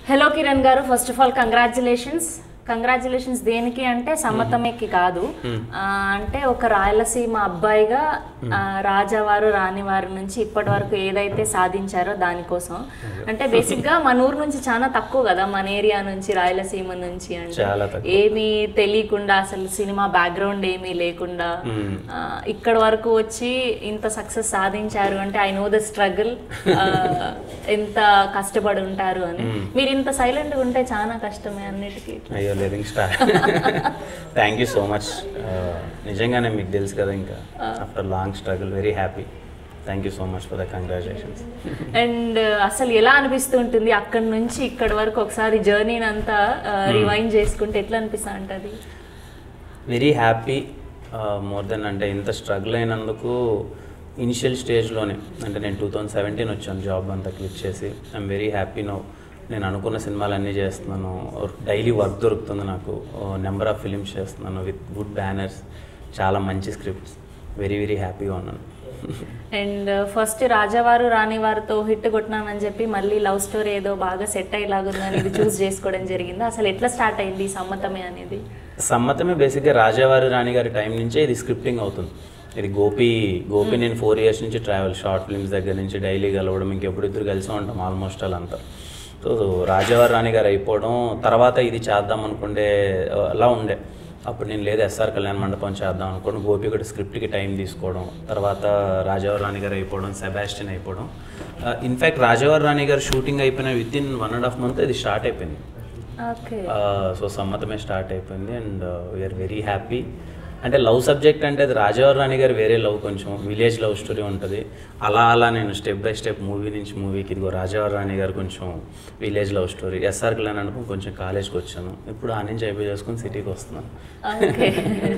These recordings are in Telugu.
హలో కిరణ్ గారు first of all congratulations congratulations దేనికి అంటే సమ్మతమేకి కాదు ఆ, అంటే ఒక రాయలసీమ అబ్బాయిగా ఆ, రాజావారు రాణివారి నుంచి ఇప్పటి వరకు ఏదైతే సాధించారో దానికోసం అంటే బేసిక్ గా మన ఊరు నుంచి చాలా తక్కువ కదా మన ఏరియా నుంచి రాయలసీమ నుంచి అంటే చాలా తక్కువ. ఏమీ తెలియకుండా అసలు సినిమా బ్యాక్గ్రౌండ్ ఏమీ లేకుండా ఆ, ఇక్కడ వరకు వచ్చి ఇంత సక్సెస్ సాధించారు అంటే ఐ నో ద స్ట్రగుల్ ఎంత కష్టపడి ఉంటారు అని మీరు ఇంత సైలెంట్ గా ఉంటే చాలా కష్టమే అన్నిటికీ అయ్యో లేదు ఇంక start thank you so much నిజంగానే మీకు తెలుసు కదా ఇంకా after long struggle very happy thank you so much for the congratulations and అసలు ఎలా అనిపిస్తుంటుంది అక్కడ నుంచి ఇక్కడ వరకు ఒకసారి జర్నీని అంతా రివైండ్ చేసుకుంటే ఎట్లా అనిపిస్తా ఉంటుంది వెరీ హ్యాపీ మోర్ దెన్ అంటే ఇంత స్ట్రగుల్ అయినందుకు ఇనిషియల్ స్టేజ్లోనే అంటే నేను టూ థౌజండ్ సెవెంటీన్ వచ్చాను జాబ్ అంతా క్లిక్ చేసి ఐఎమ్ వెరీ హ్యాపీ నో నేను అనుకున్న సినిమాలు అన్నీ చేస్తున్నాను డైలీ వర్క్ దొరుకుతుంది నాకు నెంబర్ ఆఫ్ ఫిలిమ్స్ చేస్తున్నాను విత్ గుడ్ బ్యానర్స్ చాలా మంచి స్క్రిప్ట్స్ వెరీ వెరీ హ్యాపీగా ఉన్నాను అండ్ ఫస్ట్ రాజావారు రాణివారితో హిట్ కొట్టినానని చెప్పి మళ్ళీ లవ్ స్టోరీ ఏదో బాగా సెట్ అయ్యేలాగుందని ఇది చూస్ చేసుకోవడం జరిగింది అసలు ఎట్లా స్టార్ట్ అయింది ఈ సమ్మతమే అనేది సమ్మతమే బేసిక్గా రాజావారి రాణి గారి టైం నుంచే ఇది స్క్రిప్టింగ్ అవుతుంది ఇది గోపి గోపి నేను ఫోర్ ఇయర్స్ నుంచి ట్రావెల్ షార్ట్ ఫిల్మ్స్ దగ్గర నుంచి డైలీ కలవడం ఇంకెప్పుడు ఇద్దరు కలిసి ఉంటాం ఆల్మోస్ట్ వాళ్ళంతా సో రాజావారి రాణి గారు అయిపోవడం తర్వాత ఇది చేద్దాం అనుకుంటే ఆ, అలా ఉండే అప్పుడు నేను లేదు ఎస్ఆర్ కళ్యాణ మండపం చేద్దాం అనుకోండి గోపి కూడా స్క్రిప్ట్కి టైం తీసుకోవడం తర్వాత రాజావారి రాణి గారు అయిపోవడం సెబాస్టిన్ అయిపోవడం ఇన్ఫ్యాక్ట్ రాజావారి రాణి గారు షూటింగ్ అయిపోయిన with in one and half month ఇది స్టార్ట్ అయిపోయింది ఓకే సో సమ్మతమే స్టార్ట్ అయిపోయింది అండ్ వీఆర్ వెరీ హ్యాపీ అంటే లవ్ సబ్జెక్ట్ అంటే అది రాజావారి రాణి గారు వేరే లవ్ కొంచెం విలేజ్ లవ్ స్టోరీ ఉంటుంది అలా అలా నేను స్టెప్ బై స్టెప్ మూవీ నుంచి మూవీకి ఇదిగో రాజావారి రాణి గారు కొంచెం village love story SR Kalyan అనుకుని కొంచెం కాలేజ్కి వచ్చాను ఇప్పుడు ఆ నుంచి అయిపోయి చేసుకుని సిటీకి వస్తున్నాను ఓకే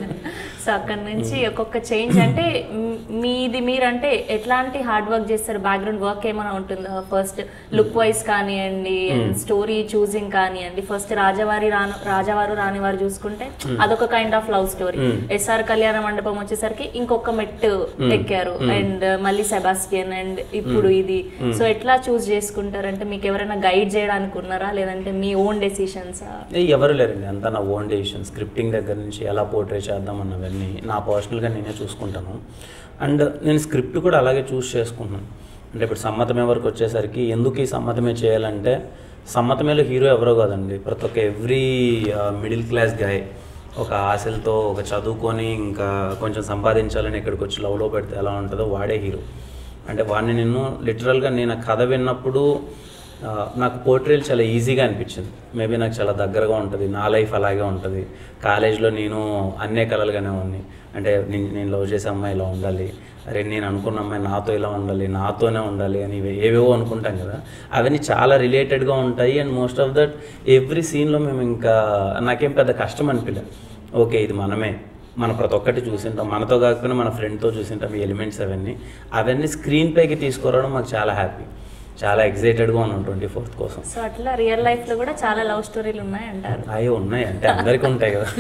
సో అక్కడ నుంచి ఒక్కొక్క చేంజ్ అంటే మ్- మీది మీరంటే ఎట్లాంటి హార్డ్ వర్క్ చేస్తారు బ్యాక్గ్రౌండ్ వర్క్ ఏమైనా ఉంటుందా ఫస్ట్ లుక్ వైజ్ కానివ్వండి స్టోరీ చూసింగ్ కానివ్వండి ఫస్ట్ రాజవారి రాను రాజావారు రానివారు చూసుకుంటే అదొక kind of love story SR Kalyana Mandapam వచ్చేసరికి ఇంకొక మెట్టు ఎక్కారు అండ్ మళ్ళీ సెబాస్టియన్ అండ్ ఇప్పుడు ఇది సో ఎట్లా చూస్ చేసుకుంటారంటే మీకు ఎవరైనా గైడ్ చేయడానికి ఉన్నారా లేదంటే మీ ఓన్ డెసిషన్సా ఏ, ఎవరు లేరండి అంతా నా ఓన్ డెసిషన్ స్క్రిప్టింగ్ దగ్గర నుంచి ఎలా పోర్ట్రే చేద్దాం అన్నవన్నీ నా పర్సనల్గా నేనే చూసుకుంటాను అండ్ నేను స్క్రిప్ట్ కూడా అలాగే చూస్ చేసుకుంటున్నాను అంటే ఇప్పుడు సమ్మతమే వరకు వచ్చేసరికి ఎందుకు ఈ సమ్మతమే చేయాలంటే సమ్మతమేలో హీరో ఎవరో కాదండి ప్రతి ఒక్క ఎవ్రీ మిడిల్ క్లాస్ గాయ్ ఒక ఆశలతో ఒక చదువుకొని ఇంకా కొంచెం సంపాదించాలని ఇక్కడికి వచ్చి లవ్లో పెడితే ఎలా ఉంటుందో వాడే హీరో అంటే వాడిని నేను లిటరల్గా నేను ఆ కథ విన్నప్పుడు ఆ, నాకు పోర్ట్రేల్ చాలా ఈజీగా అనిపించింది మేబీ నాకు చాలా దగ్గరగా ఉంటుంది నా లైఫ్ అలాగే ఉంటుంది కాలేజ్లో నేను అన్నే కలలుగానే ఉన్నాయి అంటే నేను నేను లవ్ చేసే అమ్మాయి ఇలా ఉండాలి అరే నేను అనుకున్న అమ్మాయి నాతో ఇలా ఉండాలి నాతోనే ఉండాలి అని ఇవి ఏవేవో అనుకుంటాం కదా అవన్నీ చాలా రిలేటెడ్గా ఉంటాయి and most of that every సీన్లో మేము ఇంకా నాకేం పెద్ద కష్టం అనిపించలేదు ఓకే ఇది మనమే మన ప్రతి ఒక్కటి చూసింటాం మనతో కాకపోయినా మన ఫ్రెండ్తో చూసింటాం ఈ ఎలిమెంట్స్ అవన్నీ అవన్నీ స్క్రీన్ పైకి తీసుకురావడం మాకు చాలా హ్యాపీ చాలా ఎగ్జైటెడ్గా ఉన్నాం ట్వంటీ ఫోర్త్ కోసం సో అట్లా రియల్ లైఫ్ లో కూడా చాలా లవ్ స్టోరీలు ఉన్నాయి అంటారు అవి ఉన్నాయి అంటే అందరికీ ఉంటాయి కదా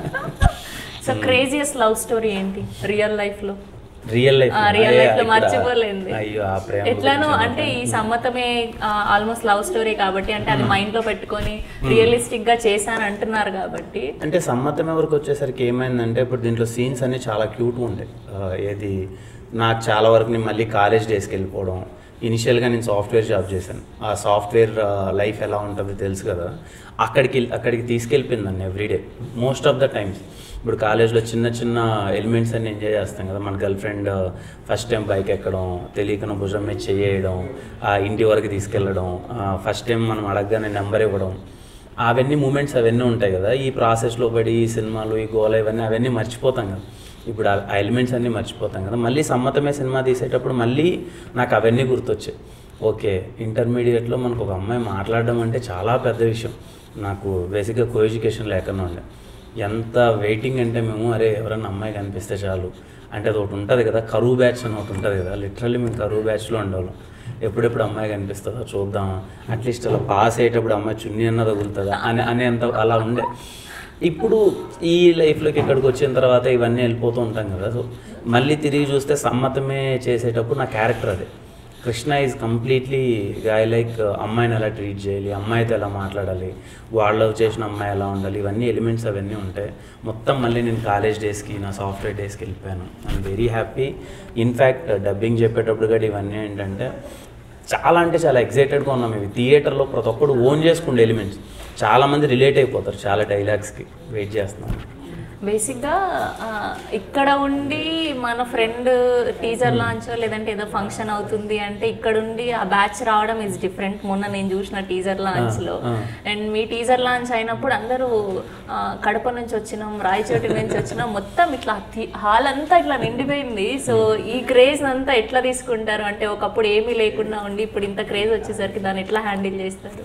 సో క్రేజియస్ లవ్ స్టోరీ ఏంటి రియల్ లైఫ్ లో రియల్ లైఫ్ రియల్ లైఫ్ లో మర్చిపోలేంది అయ్యో ఆ ప్రేమ ఎట్లానో గురించి అంటే ఈ సమ్మతమే ఆల్మోస్ట్ లవ్ స్టోరీ కాబట్టి అంటే అది మైండ్ లో పెట్టుకొని రియలిస్టిక్ గా చేశాను అంటున్నారు కాబట్టి అంటే సమ్మతం వరకు వచ్చేసరికి ఏమైందంటే ఇప్పుడు దీంట్లో సీన్స్ అన్ని చాలా క్యూట్గా ఉంటాయి ఆ, ఏది నాకు చాలా వరకు నేను మళ్ళీ కాలేజ్ డేస్కి వెళ్ళిపోవడం ఇనిషియల్గా నేను సాఫ్ట్వేర్ జాబ్ చేశాను ఆ సాఫ్ట్వేర్ లైఫ్ ఎలా ఉంటుందో తెలుసు కదా అక్కడికి వెళ్ళి- అక్కడికి తీసుకెళ్ళిపోయింది నన్ను everyday most of the times ఇప్పుడు కాలేజ్లో చిన్న చిన్న ఎలిమెంట్స్ అన్ని ఎంజాయ్ చేస్తాం కదా మన girlfriend first time bike ఎక్కడం తెలియకన భుజం మీద చేయడం ఆ ఇంటి వరకు తీసుకెళ్ళడం ఫస్ట్ టైం మనం అడగగానే నెంబర్ ఇవ్వడం అవన్నీ మూమెంట్స్ అవన్నీ ఉంటాయి కదా ఈ ప్రాసెస్లో పడి ఈ సినిమాలు ఈ గోల ఇవన్నీ అవన్నీ మర్చిపోతాం కదా ఇప్పుడు ఆ ఎలిమెంట్స్ అన్నీ మర్చిపోతాం కదా మళ్ళీ సమ్మతమే సినిమా తీసేటప్పుడు మళ్ళీ నాకు అవన్నీ గుర్తొచ్చాయి ఓకే ఇంటర్మీడియట్లో మనకు ఒక అమ్మాయి మాట్లాడడం అంటే చాలా పెద్ద విషయం నాకు బేసిక్గా కో ఎడ్యుకేషన్ లేకుండా ఉండే ఎంత వెయిటింగ్ అంటే మేము అరే ఎవరన్నా అమ్మాయి కనిపిస్తే చాలు అంటే అది ఒకటి ఉంటుంది కదా కరువు బ్యాచ్ అని ఒకటి ఉంటుంది కదా లిటరల్లీ మేము కరువు బ్యాచ్లో ఉండేవాళ్ళం ఎప్పుడెప్పుడు అమ్మాయి కనిపిస్తుందో చూద్దాం అట్లీస్ట్ అలా పాస్ అయ్యేటప్పుడు అమ్మాయి చున్నీ అన్న తగులుతుందా అని అనేంత అలా ఉండే ఇప్పుడు ఈ లైఫ్లోకి ఇక్కడికి వచ్చిన తర్వాత ఇవన్నీ వెళ్ళిపోతూ ఉంటాం కదా సో మళ్ళీ తిరిగి చూస్తే సమ్మతమే చేసేటప్పుడు నా క్యారెక్టర్ అదే Krishna is completely guy like అమ్మాయిని ఎలా ట్రీట్ చేయాలి అమ్మాయితో ఎలా మాట్లాడాలి వాళ్ళు చేసిన అమ్మాయి ఎలా ఉండాలి ఇవన్నీ ఎలిమెంట్స్ అవన్నీ ఉంటాయి మొత్తం మళ్ళీ నేను కాలేజ్ డేస్కి నా సాఫ్ట్వేర్ డేస్కి వెళ్ళిపోయాను I'm very happy in fact dubbing చెప్పేటప్పుడు కూడా ఇవన్నీ ఏంటంటే చాలా అంటే చాలా ఎక్సైటెడ్గా ఉన్నాం ఇవి థియేటర్లో ప్రతి ఒక్కడు ఓన్ చేసుకుండే ఎలిమెంట్స్ చాలామంది రిలేట్ అయిపోతారు చాలా డైలాగ్స్కి వెయిట్ చేస్తున్నాను బేసిక్గా ఆ, ఇక్కడ ఉండి మన ఫ్రెండ్ టీజర్ లాంచ్ లేదంటే ఏదో ఫంక్షన్ అవుతుంది అంటే ఇక్కడ ఉండి ఆ బ్యాచ్ రావడం ఇస్ డిఫరెంట్ మొన్న నేను చూసిన టీజర్ లాంచ్ లో ఆ. అండ్ మీ టీజర్ లాంచ్ అయినప్పుడు అందరూ ఆ, కడప నుంచి వచ్చినాం రాయచోటి నుంచి వచ్చినాం మొత్తం ఇట్లా హాల్ అంతా ఇట్లా నిండిపోయింది సో ఈ క్రేజ్ అంతా ఎట్లా తీసుకుంటారు అంటే ఒకప్పుడు ఏమీ లేకుండా ఉండి ఇప్పుడు ఇంత క్రేజ్ వచ్చేసరికి దాన్ని ఎట్లా హ్యాండిల్ చేస్తారు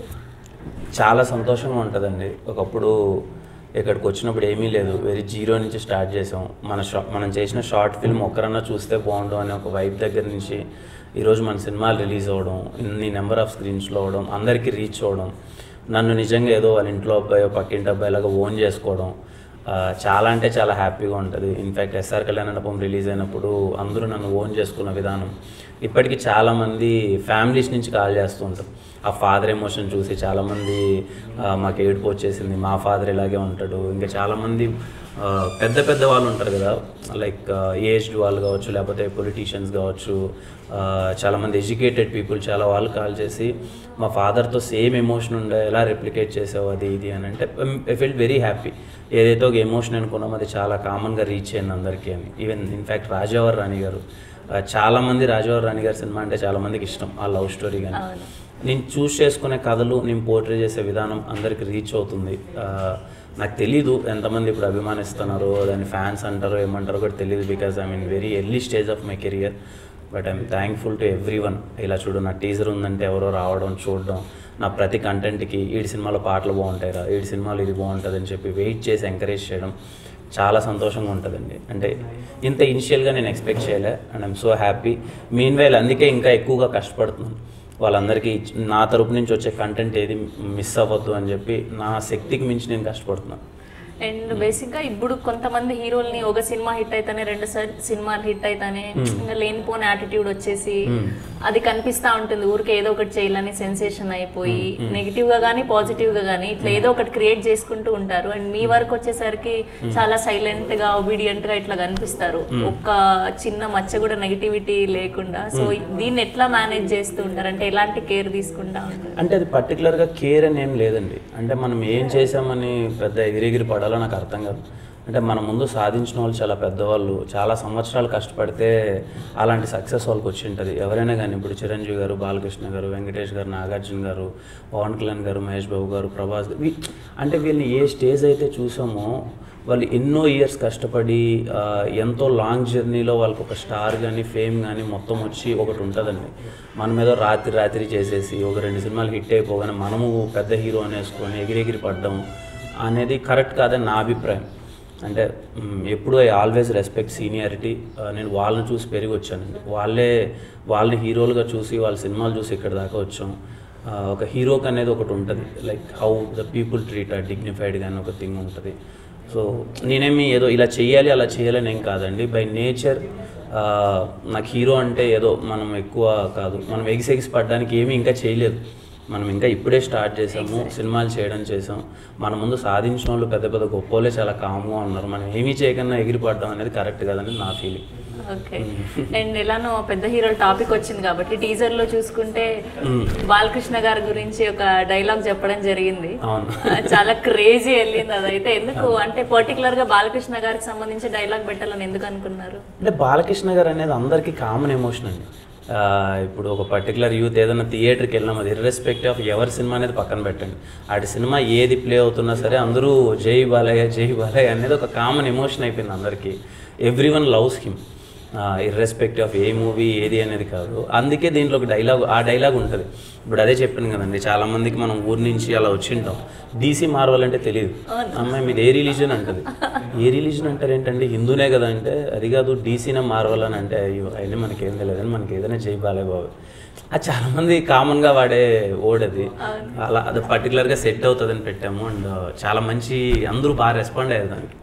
చాలా సంతోషంగా ఉంటుందండి ఒకప్పుడు ఇక్కడికి వచ్చినప్పుడు ఏమీ లేదు వెరీ జీరో నుంచి స్టార్ట్ చేసాం మన షా మనం చేసిన షార్ట్ ఫిల్మ్ ఒక్కరన్నా చూస్తే బాగుండు అనే ఒక వైబ్ దగ్గర నుంచి ఈరోజు మన సినిమాలు రిలీజ్ అవ్వడం ఇన్ని నెంబర్ ఆఫ్ స్క్రీన్స్లో అవ్వడం అందరికీ రీచ్ అవ్వడం నన్ను నిజంగా ఏదో వాళ్ళ ఇంట్లో అబ్బాయి పక్కింటి అబ్బాయి లాగా ఓన్ చేసుకోవడం ఆ, చాలా అంటే చాలా హ్యాపీగా ఉంటుంది ఇన్ఫ్యాక్ట్ ఎస్ఆర్ కళ్యాణపం రిలీజ్ అయినప్పుడు అందరూ నన్ను ఓన్ చేసుకున్న విధానం ఇప్పటికీ చాలామంది ఫ్యామిలీస్ నుంచి కాల్ చేస్తూ ఉంటారు ఆ ఫాదర్ ఎమోషన్ చూసి చాలామంది ఆ, మాకు ఏడుపు వచ్చేసింది మా ఫాదర్ ఇలాగే ఉంటాడు ఇంకా చాలామంది ఆ, పెద్ద పెద్ద వాళ్ళు ఉంటారు కదా లైక్ ఏజ్డ్ వాళ్ళు కావచ్చు లేకపోతే పొలిటీషియన్స్ కావచ్చు ఆ, చాలామంది ఎడ్యుకేటెడ్ పీపుల్ చాలా వాళ్ళు కాల్ చేసి మా ఫాదర్తో సేమ్ ఎమోషన్ ఉండే ఎలా రెప్లికేట్ చేసావు అది ఇది అని అంటే ఐ ఫీల్ వెరీ హ్యాపీ ఏదైతే ఒక ఎమోషన్ అనుకున్నాం అది చాలా కామన్గా రీచ్ అయింది అందరికీ అని ఈవెన్ ఇన్ఫ్యాక్ట్ రాజావర్ రాణి గారు ఆ, చాలామంది రాజావర్ రాణి గారి సినిమా అంటే చాలామందికి ఇష్టం ఆ లవ్ స్టోరీ కానీ అవును. నేను చూస్ చేసుకునే కథలు నేను పోర్ట్రే చేసే విధానం అందరికి రీచ్ అవుతుంది ఆ, నాకు తెలీదు ఎంతమంది ఇప్పుడు అభిమానిస్తున్నారో దాని ఫ్యాన్స్ అంటారో ఏమంటారో కూడా తెలియదు because I mean very early stage of my career but I'm thankful to every everyone ఇలా చూడు నా టీజర్ ఉందంటే ఎవరో రావడం చూడడం నా ప్రతి కంటెంట్కి ఈడి సినిమాలో పాటలు బాగుంటాయిరా ఈడి సినిమాలో ఇది బాగుంటుంది అని చెప్పి వెయిట్ చేసి ఎంకరేజ్ చేయడం చాలా సంతోషంగా ఉంటుందండి అంటే ఇంత ఇనిషియల్గా నేను ఎక్స్పెక్ట్ చేయలే and I'm so happy meanwhile అందుకే ఇంకా ఎక్కువగా కష్టపడుతున్నాను వాళ్ళందరికీ ఇచ్- నా తరపు నుంచి వచ్చే కంటెంట్ ఏది మిస్ అవ్వద్దు అని చెప్పి నా శక్తికి మించి నేను కష్టపడుతున్నాను అండ్ బేసిక్గా ఇప్పుడు కొంతమంది హీరోల్ని ఒక సినిమా హిట్ అయితేనే రెండు స- సినిమాలు హిట్ అయితేనే ఇంకా లేనిపోని యాటిట్యూడ్ వచ్చేసి అది కనిపిస్తా ఉంటుంది ఊరికే ఏదో ఒకటి చేయాలని సెన్సేషన్ అయిపోయి నెగిటివ్ గా కానీ పాజిటివ్ గా కానీ ఇట్లా ఏదో ఒకటి క్రియేట్ చేసుకుంటూ ఉంటారు అండ్ మీ వరకు వచ్చేసరికి చాలా సైలెంట్ గా ఒబీడియంట్ గా ఇట్లా కనిపిస్తారు ఒక్క చిన్న మచ్చ కూడా నెగిటివిటీ లేకుండా సో దీన్ని ఎట్లా మేనేజ్ చేస్తూ ఉంటారు అంటే ఎలాంటి కేర్ తీసుకుంటా ఉంటారు అంటే అది పర్టికులర్గా కేర్ అని ఏం లేదండి అంటే మనం ఏం చేసామని పెద్ద ఎగిరెగిరి పడాలో నాకు అర్థం కాదు అంటే మన ముందు సాధించిన వాళ్ళు చాలా పెద్దవాళ్ళు చాలా సంవత్సరాలు కష్టపడితే అలాంటి సక్సెస్ వాళ్ళకి వచ్చి ఉంటుంది ఎవరైనా కానీ ఇప్పుడు చిరంజీవి గారు బాలకృష్ణ గారు వెంకటేష్ గారు నాగార్జున గారు పవన్ కళ్యాణ్ గారు మహేష్ బాబు గారు ప్రభాస్ గారు వీ- అంటే వీళ్ళని ఏ స్టేజ్ అయితే చూసామో వాళ్ళు ఎన్నో ఇయర్స్ కష్టపడి ఆ, ఎంతో లాంగ్ జర్నీలో వాళ్ళకి ఒక స్టార్ కానీ ఫేమ్ కానీ మొత్తం వచ్చి ఒకటి ఉంటుందండి మనం ఏదో రాత్రి రాత్రి చేసేసి ఒక రెండు సినిమాలు హిట్ అయిపోగానే మనము పెద్ద హీరో అనేసుకొని ఎగిరెగిరి పడ్డం అనేది కరెక్ట్ కాదని నా అభిప్రాయం అంటే మ్, ఎప్పుడు ఐ ఆల్వేస్ రెస్పెక్ట్ సీనియారిటీ నేను వాళ్ళని చూసి పెరిగి వచ్చానండి వాళ్ళే వాళ్ళని హీరోలుగా చూసి వాళ్ళ సినిమాలు చూసి ఇక్కడ దాకా వచ్చాం ఆ, ఒక హీరోకి అనేది ఒకటి ఉంటుంది like how the people treat a dignified కానీ ఒక థింగ్ ఉంటుంది సో నేనేమి ఏదో ఇలా చేయాలి అలా చేయాలని ఏం కాదండి బై నేచర్ నాకు హీరో అంటే ఏదో మనం ఎక్కువ కాదు మనం ఎగిసెగిసి పడడానికి ఏమీ ఇంకా చేయలేదు మనం ఇంకా ఇప్పుడే స్టార్ట్ చేసాము సినిమాలు చేయడం చేసాం మన ముందు సాధించిన వాళ్ళు పెద్ద పెద్ద గొప్ప వాళ్ళే చాలా కామ్గా ఉన్నారు మనం ఏమీ చేయకుండా ఎగిరిపడడం అనేది కరెక్ట్ కాదని నా ఫీలింగ్ ఓకే అండ్ ఎలానో పెద్ద హీరోల టాపిక్ వచ్చింది కాబట్టి టీజర్ లో చూసుకుంటే బాలకృష్ణ గారి గురించి ఒక డైలాగ్ చెప్పడం జరిగింది అవును ఆ, చాలా క్రేజీ వెళ్ళింది అదైతే ఎందుకు అంటే పర్టికులర్ గా బాలకృష్ణ గారికి సంబంధించి డైలాగ్ పెట్టాలని ఎందుకు అనుకున్నారు అంటే బాలకృష్ణ గారు అనేది అందరికీ కామన్ ఎమోషన్ అండి ఆ, ఇప్పుడు ఒక పర్టికులర్ యూత్ ఏదైనా థియేటర్కి వెళ్ళినాం అది ఇర్రెస్పెక్టివ్ ఆఫ్ ఎవరి సినిమా అనేది పక్కన పెట్టండి ఆడి సినిమా ఏది ప్లే అవుతున్నా సరే అందరూ జై బాలయ్య జై బాలయ్య అనేది ఒక కామన్ ఎమోషన్ అయిపోయింది అందరికీ everyone loves him irrespective of a movie ఏది అనేది కాదు అందుకే దీంట్లో ఒక డైలాగ్ ఆ డైలాగ్ ఉంటుంది ఇప్పుడు అదే చెప్పాను కదండి చాలా మందికి మనం ఊరి నుంచి అలా వచ్చింటాం డీసీ మార్వల్ అంటే తెలియదు అమ్మాయి మీది ఏ రిలీజన్ అంటది ఏ రిలీజన్ అంటారు ఏంటంటే హిందూనే కదా అంటే అది కాదు డీసీనే మార్వల్ అని అంటే అయ్యో అయినా మనకేం తెలియదు అని మనకి ఏదైనా చేయి బాలే బాబు అది చాలా మంది కామన్గా వాడే ఓడది అలా అది పర్టికులర్గా సెట్ అవుతుందని పెట్టాము అండ్ చాలా మంచి అందరూ బాగా రెస్పాండ్ అయ్యారు దానికి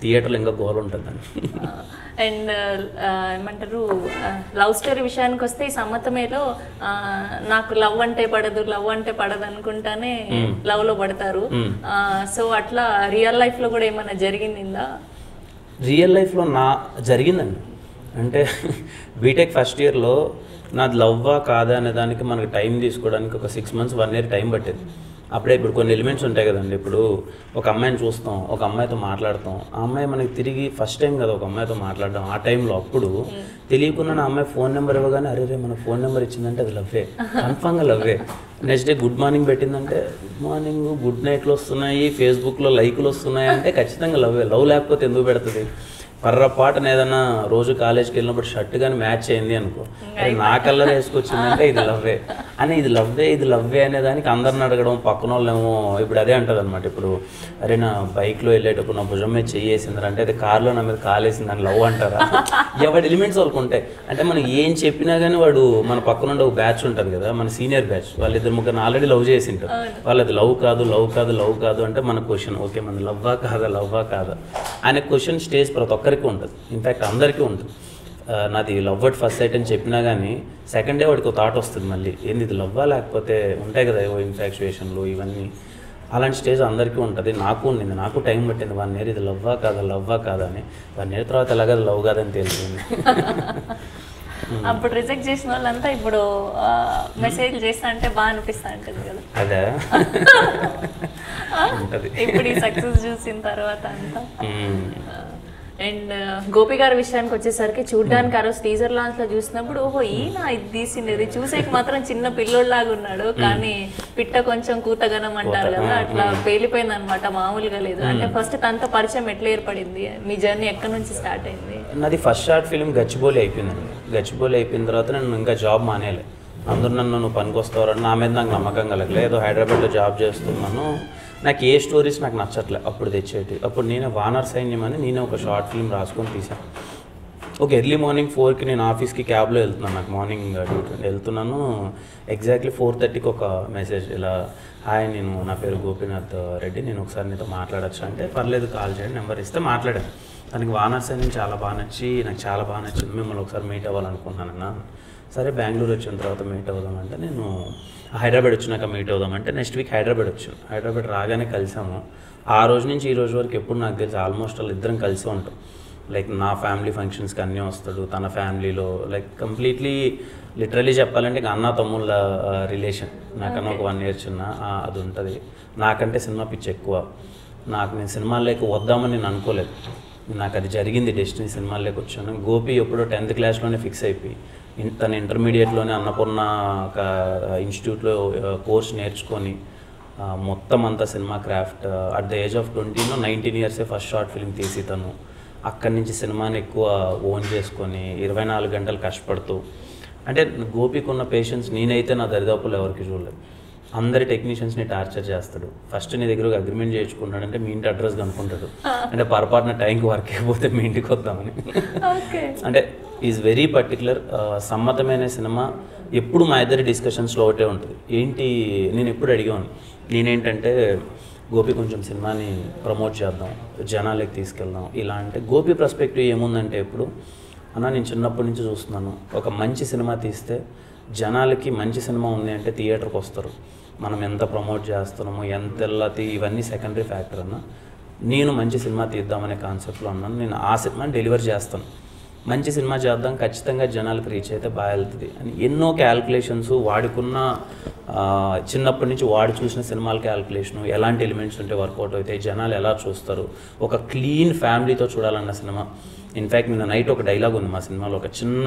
థియేటర్లో ఇంకా గోల్ ఉంటుందండి అండ్ ఏమంటారు లవ్ స్టోరీ విషయానికి వస్తే ఈ సమ్మతమేలో ఆ, నాకు లవ్ అంటే పడదు లవ్ అంటే పడదు అనుకుంటానే లవ్ లో పడతారు సో అట్లా రియల్ లైఫ్ లో కూడా ఏమైనా జరిగిందా రియల్ లైఫ్లో నా జరిగిందండి అంటే బీటెక్ ఫస్ట్ ఇయర్లో నాది లవ్వా కాదా అనే దానికి మనకి టైం తీసుకోవడానికి ఒక six months one year time పట్టేది అప్పుడే ఇప్పుడు కొన్ని ఎలిమెంట్స్ ఉంటాయి కదండి ఇప్పుడు ఒక అమ్మాయిని చూస్తాం ఒక అమ్మాయితో మాట్లాడతాం ఆ అమ్మాయి మనకి తిరిగి ఫస్ట్ టైం కదా ఒక అమ్మాయితో మాట్లాడడం ఆ టైంలో అప్పుడు తెలియకుండా నా అమ్మాయి ఫోన్ నెంబర్ ఇవ్వగానే అరే రే మన ఫోన్ నెంబర్ ఇచ్చిందంటే అది లవ్వే కన్ఫామ్గా లవ్వే నెక్స్ట్ డే గుడ్ మార్నింగ్ పెట్టిందంటే గుడ్ మార్నింగ్ గుడ్ నైట్లు వస్తున్నాయి ఫేస్బుక్లో లైకులు వస్తున్నాయి అంటే ఖచ్చితంగా లవ్వే లవ్ లేకపోతే ఎందుకు పెడుతుంది పర్రపాటున ఏదైనా రోజు కాలేజ్కి వెళ్ళినప్పుడు షర్ట్ కానీ మ్యాచ్ అయింది అనుకో అరే నా కలర్ వేసుకొచ్చిందంటే ఇది లవ్వే అని ఇది లవ్వే ఇది లవ్వే అనే దానికి అందరిని అడగడం పక్కన వాళ్ళేమో ఇప్పుడు అదే అంటది అనమాట ఇప్పుడు అరే నా బైక్లో వెళ్ళేటప్పుడు నా భుజం మీద చెయ్యేసింది అంటే అది కార్లో నా మీద కాలేసింది అని లవ్ అంటారా ఎవరి ఎలిమెంట్స్ వాళ్ళకు ఉంటాయి అంటే మనం ఏం చెప్పినా కానీ వాడు మన పక్కన ఉండే ఒక బ్యాచ్ ఉంటుంది కదా మన సీనియర్ బ్యాచ్ వాళ్ళిద్దరు ముగ్గురు ఆల్రెడీ లవ్ చేసి ఉంటారు వాళ్ళది లవ్ కాదు లవ్ కాదు లవ్ కాదు అంటే మన క్వశ్చన్ ఓకే మన లవ్వా కాదా లవ్వా కాదా అనే క్వశ్చన్ స్టేజ్ ప్రతి ఒక్కరికి ఉంటుంది ఇన్ఫ్యాక్ట్ అందరికీ ఉంటుంది ఆ, నాది లవ్ అట్ ఫస్ట్ సైట్ అని చెప్పినా కానీ సెకండ్ డే వాడికి ఒక థాట్ వస్తుంది మళ్ళీ ఏంది ఇది లవ్వా లేకపోతే ఉంటాయి కదా ఏవో ఇన్ఫాక్చుయేషన్లు ఇవన్నీ అలాంటి స్టేజ్ అందరికీ ఉంటుంది నాకు ఉండింది నాకు టైం పట్టింది వన్ ఇయర్ ఇది లవ్వా కాదా లవ్వా కాదా అని వన్ ఇయర్ తర్వాత ఎలాగ లవ్ కాదని తెలిసింది అప్పుడు రిజెక్ట్ చేసిన వాళ్ళంతా ఇప్పుడు మెసేజ్ చేస్తా అంటే బాగా అనిపిస్తా ఉంటుంది కదా అదే ఉంటుంది ఇప్పుడు ఈ సక్సెస్ చూసిన తర్వాత అంతా అండ్ గోపి గారి విషయానికి వచ్చేసరికి చూడడానికి ఆ రోజు టీజర్ లాంచ్ లో చూసినప్పుడు ఓహో ఈయన ఇది తీసిండేది చూసేకి మాత్రం చిన్న పిల్లోళ్ళలాగా ఉన్నాడు కానీ పిట్ట కొంచెం కూతగనం అంటారు కదా అట్లా పేలిపోయింది అనమాట మామూలుగా లేదు అంటే ఫస్ట్ తనతో పరిచయం ఎట్లా ఏర్పడింది మీ జర్నీ ఎక్కడి నుంచి స్టార్ట్ అయింది నాది ఫస్ట్ షార్ట్ ఫిలిం గచ్చిబౌలి అయిపోయిందండి గచ్చిబౌలి అయిపోయిన తర్వాత నేను ఇంకా జాబ్ మానేయాలి అందరూ నన్ను నువ్వు పనికి వస్తావని నా మీద నాకు నమ్మకం కలగలేదు ఏదో హైదరాబాద్లో జాబ్ చేస్తున్నాను నాకు ఏ స్టోరీస్ నాకు నచ్చట్లే అప్పుడు తెచ్చేటి అప్పుడు నేనే వానర్ సైన్యం అని నేనే ఒక షార్ట్ ఫిల్మ్ రాసుకొని తీసాను ఒక ఎర్లీ మార్నింగ్ ఫోర్కి నేను ఆఫీస్కి క్యాబ్లో వెళ్తున్నాను నాకు మార్నింగ్ డ్యూటీ వెళ్తున్నాను ఎగ్జాక్ట్లీ ఫోర్ థర్టీకి ఒక మెసేజ్ ఇలా హాయ్ నేను నా పేరు గోపీనాథ్ రెడ్డి నేను ఒకసారి నీతో మాట్లాడచ్చు అంటే పర్లేదు కాల్ చేయండి నెంబర్ ఇస్తే మాట్లాడాను తనకి వానర్స్ అని చాలా బాగా నచ్చి నాకు చాలా బాగా నచ్చింది మిమ్మల్ని ఒకసారి మీట్ అవ్వాలనుకుంటున్నాను సరే బెంగళూరు వచ్చిన తర్వాత మీట్ అవుదామంటే నేను హైదరాబాద్ వచ్చినాక మీట్ అవుదామంటే నెక్స్ట్ వీక్ హైదరాబాద్ వచ్చాను హైదరాబాద్ రాగానే కలిసాము ఆ రోజు నుంచి ఈ రోజు వరకు ఎప్పుడు నాకు తెలిసి ఆల్మోస్ట్ వాళ్ళు ఇద్దరం కలిసి ఉంటాం లైక్ నా ఫ్యామిలీ ఫంక్షన్స్కి అన్నీ వస్తాడు తన ఫ్యామిలీలో లైక్ కంప్లీట్లీ లిటరలీ చెప్పాలంటే ఇక అన్న తమ్ముళ్ళ రిలేషన్ నాకన్నా ఒక వన్ ఇయర్ చిన్న ఆ, అది ఉంటుంది నాకంటే సినిమా పిచ్చి ఎక్కువ నాకు నేను సినిమాల్లోకి వద్దామని నేను అనుకోలేదు నాకు అది జరిగింది డెస్టినీ సినిమాల్లోకి వచ్చాను గోపి ఎప్పుడో టెన్త్ క్లాస్లోనే ఫిక్స్ అయిపోయి ఇన్- తన ఇంటర్మీడియట్లోనే అన్నపూర్ణ ఒక ఇన్స్టిట్యూట్లో కోర్స్ నేర్చుకొని ఆ, మొత్తం అంతా cinema craft at the age of ట్వంటీలో నైన్టీన్ ఇయర్సే ఫస్ట్ షార్ట్ ఫిల్మ్ తీసి తను అక్కడి నుంచి సినిమాని ఎక్కువ ఓన్ చేసుకొని ఇరవై నాలుగు గంటలు కష్టపడుతూ అంటే గోపికి ఉన్న పేషెన్స్ నేనైతే నా దరిదాపులు ఎవరికి చూడలేదు అందరి టెక్నీషియన్స్ని టార్చర్ చేస్తాడు ఫస్ట్ నీ దగ్గర అగ్రిమెంట్ చేయించుకుంటాడు అంటే మీ ఇంటి అడ్రస్ కనుక్కుంటాడు అంటే పొరపాటున టైంకి వర్క్ అయిపోతే మీ ఇంటికి వద్దామని ఓకే అంటే ఈజ్ వెరీ పర్టికులర్ సమ్మతమైన సినిమా ఎప్పుడు మా ఇద్దరి డిస్కషన్స్లో ఒకటే ఉంటుంది ఏంటి నేను ఎప్పుడు అడిగాను నేనేంటంటే గోపి కొంచెం సినిమాని ప్రమోట్ చేద్దాం జనాలకి తీసుకెళ్దాం ఇలా అంటే గోపి పర్స్పెక్టివ్ ఏముందంటే ఎప్పుడు అన్న నేను చిన్నప్పటి నుంచి చూస్తున్నాను ఒక మంచి సినిమా తీస్తే జనాలకి మంచి సినిమా ఉంది అంటే థియేటర్కి వస్తారు మనం ఎంత ప్రమోట్ చేస్తున్నాము ఎంత వెళ్ళతి ఇవన్నీ సెకండరీ ఫ్యాక్టర్ అన్న నేను మంచి సినిమా తీద్దామనే కాన్సెప్ట్లో ఉన్నాను నేను ఆ సినిమాని డెలివర్ చేస్తాను మంచి సినిమా చేద్దాం ఖచ్చితంగా జనాలకు రీచ్ అయితే బాగా వెళ్తుంది అని ఎన్నో క్యాల్కులేషన్స్ వాడుకున్న ఆ, చిన్నప్పటి నుంచి వాడు చూసిన సినిమాల క్యాల్కులేషను ఎలాంటి ఎలిమెంట్స్ ఉంటే వర్కౌట్ అవుతాయి జనాలు ఎలా చూస్తారు ఒక క్లీన్ ఫ్యామిలీతో చూడాలన్న సినిమా ఇన్ఫ్యాక్ట్ నిన్న నైట్ ఒక డైలాగ్ ఉంది మా సినిమాలో ఒక చిన్న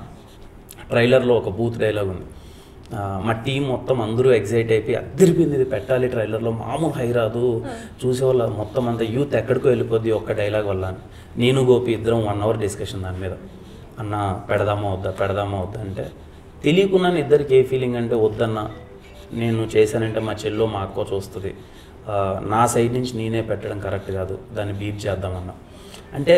ట్రైలర్లో ఒక బూత్ డైలాగ్ ఉంది ఆ, మా టీం మొత్తం అందరూ ఎగ్జైట్ అయిపోయి అద్దరిపోయింది ఇది పెట్టాలి ట్రైలర్లో మామూలు హై రాదు చూసేవాళ్ళ మొత్తం అంతా యూత్ ఎక్కడికో వెళ్ళిపోద్ది ఒక్క డైలాగ్ వల్ల అని. నేను గోపి ఇద్దరం వన్ అవర్ డిస్కషన్ దాని మీద అన్న పెడదామా వద్దా పెడదామా వద్దా అంటే తెలియకున్నాను ఇద్దరికి ఏ ఫీలింగ్ అంటే వద్దన్న నేను చేశానంటే మా చెల్లో మా అక్క చూస్తుంది ఆ, నా సైడ్ నుంచి నేనే పెట్టడం కరెక్ట్ కాదు దాన్ని బీప్ చేద్దామన్నా అంటే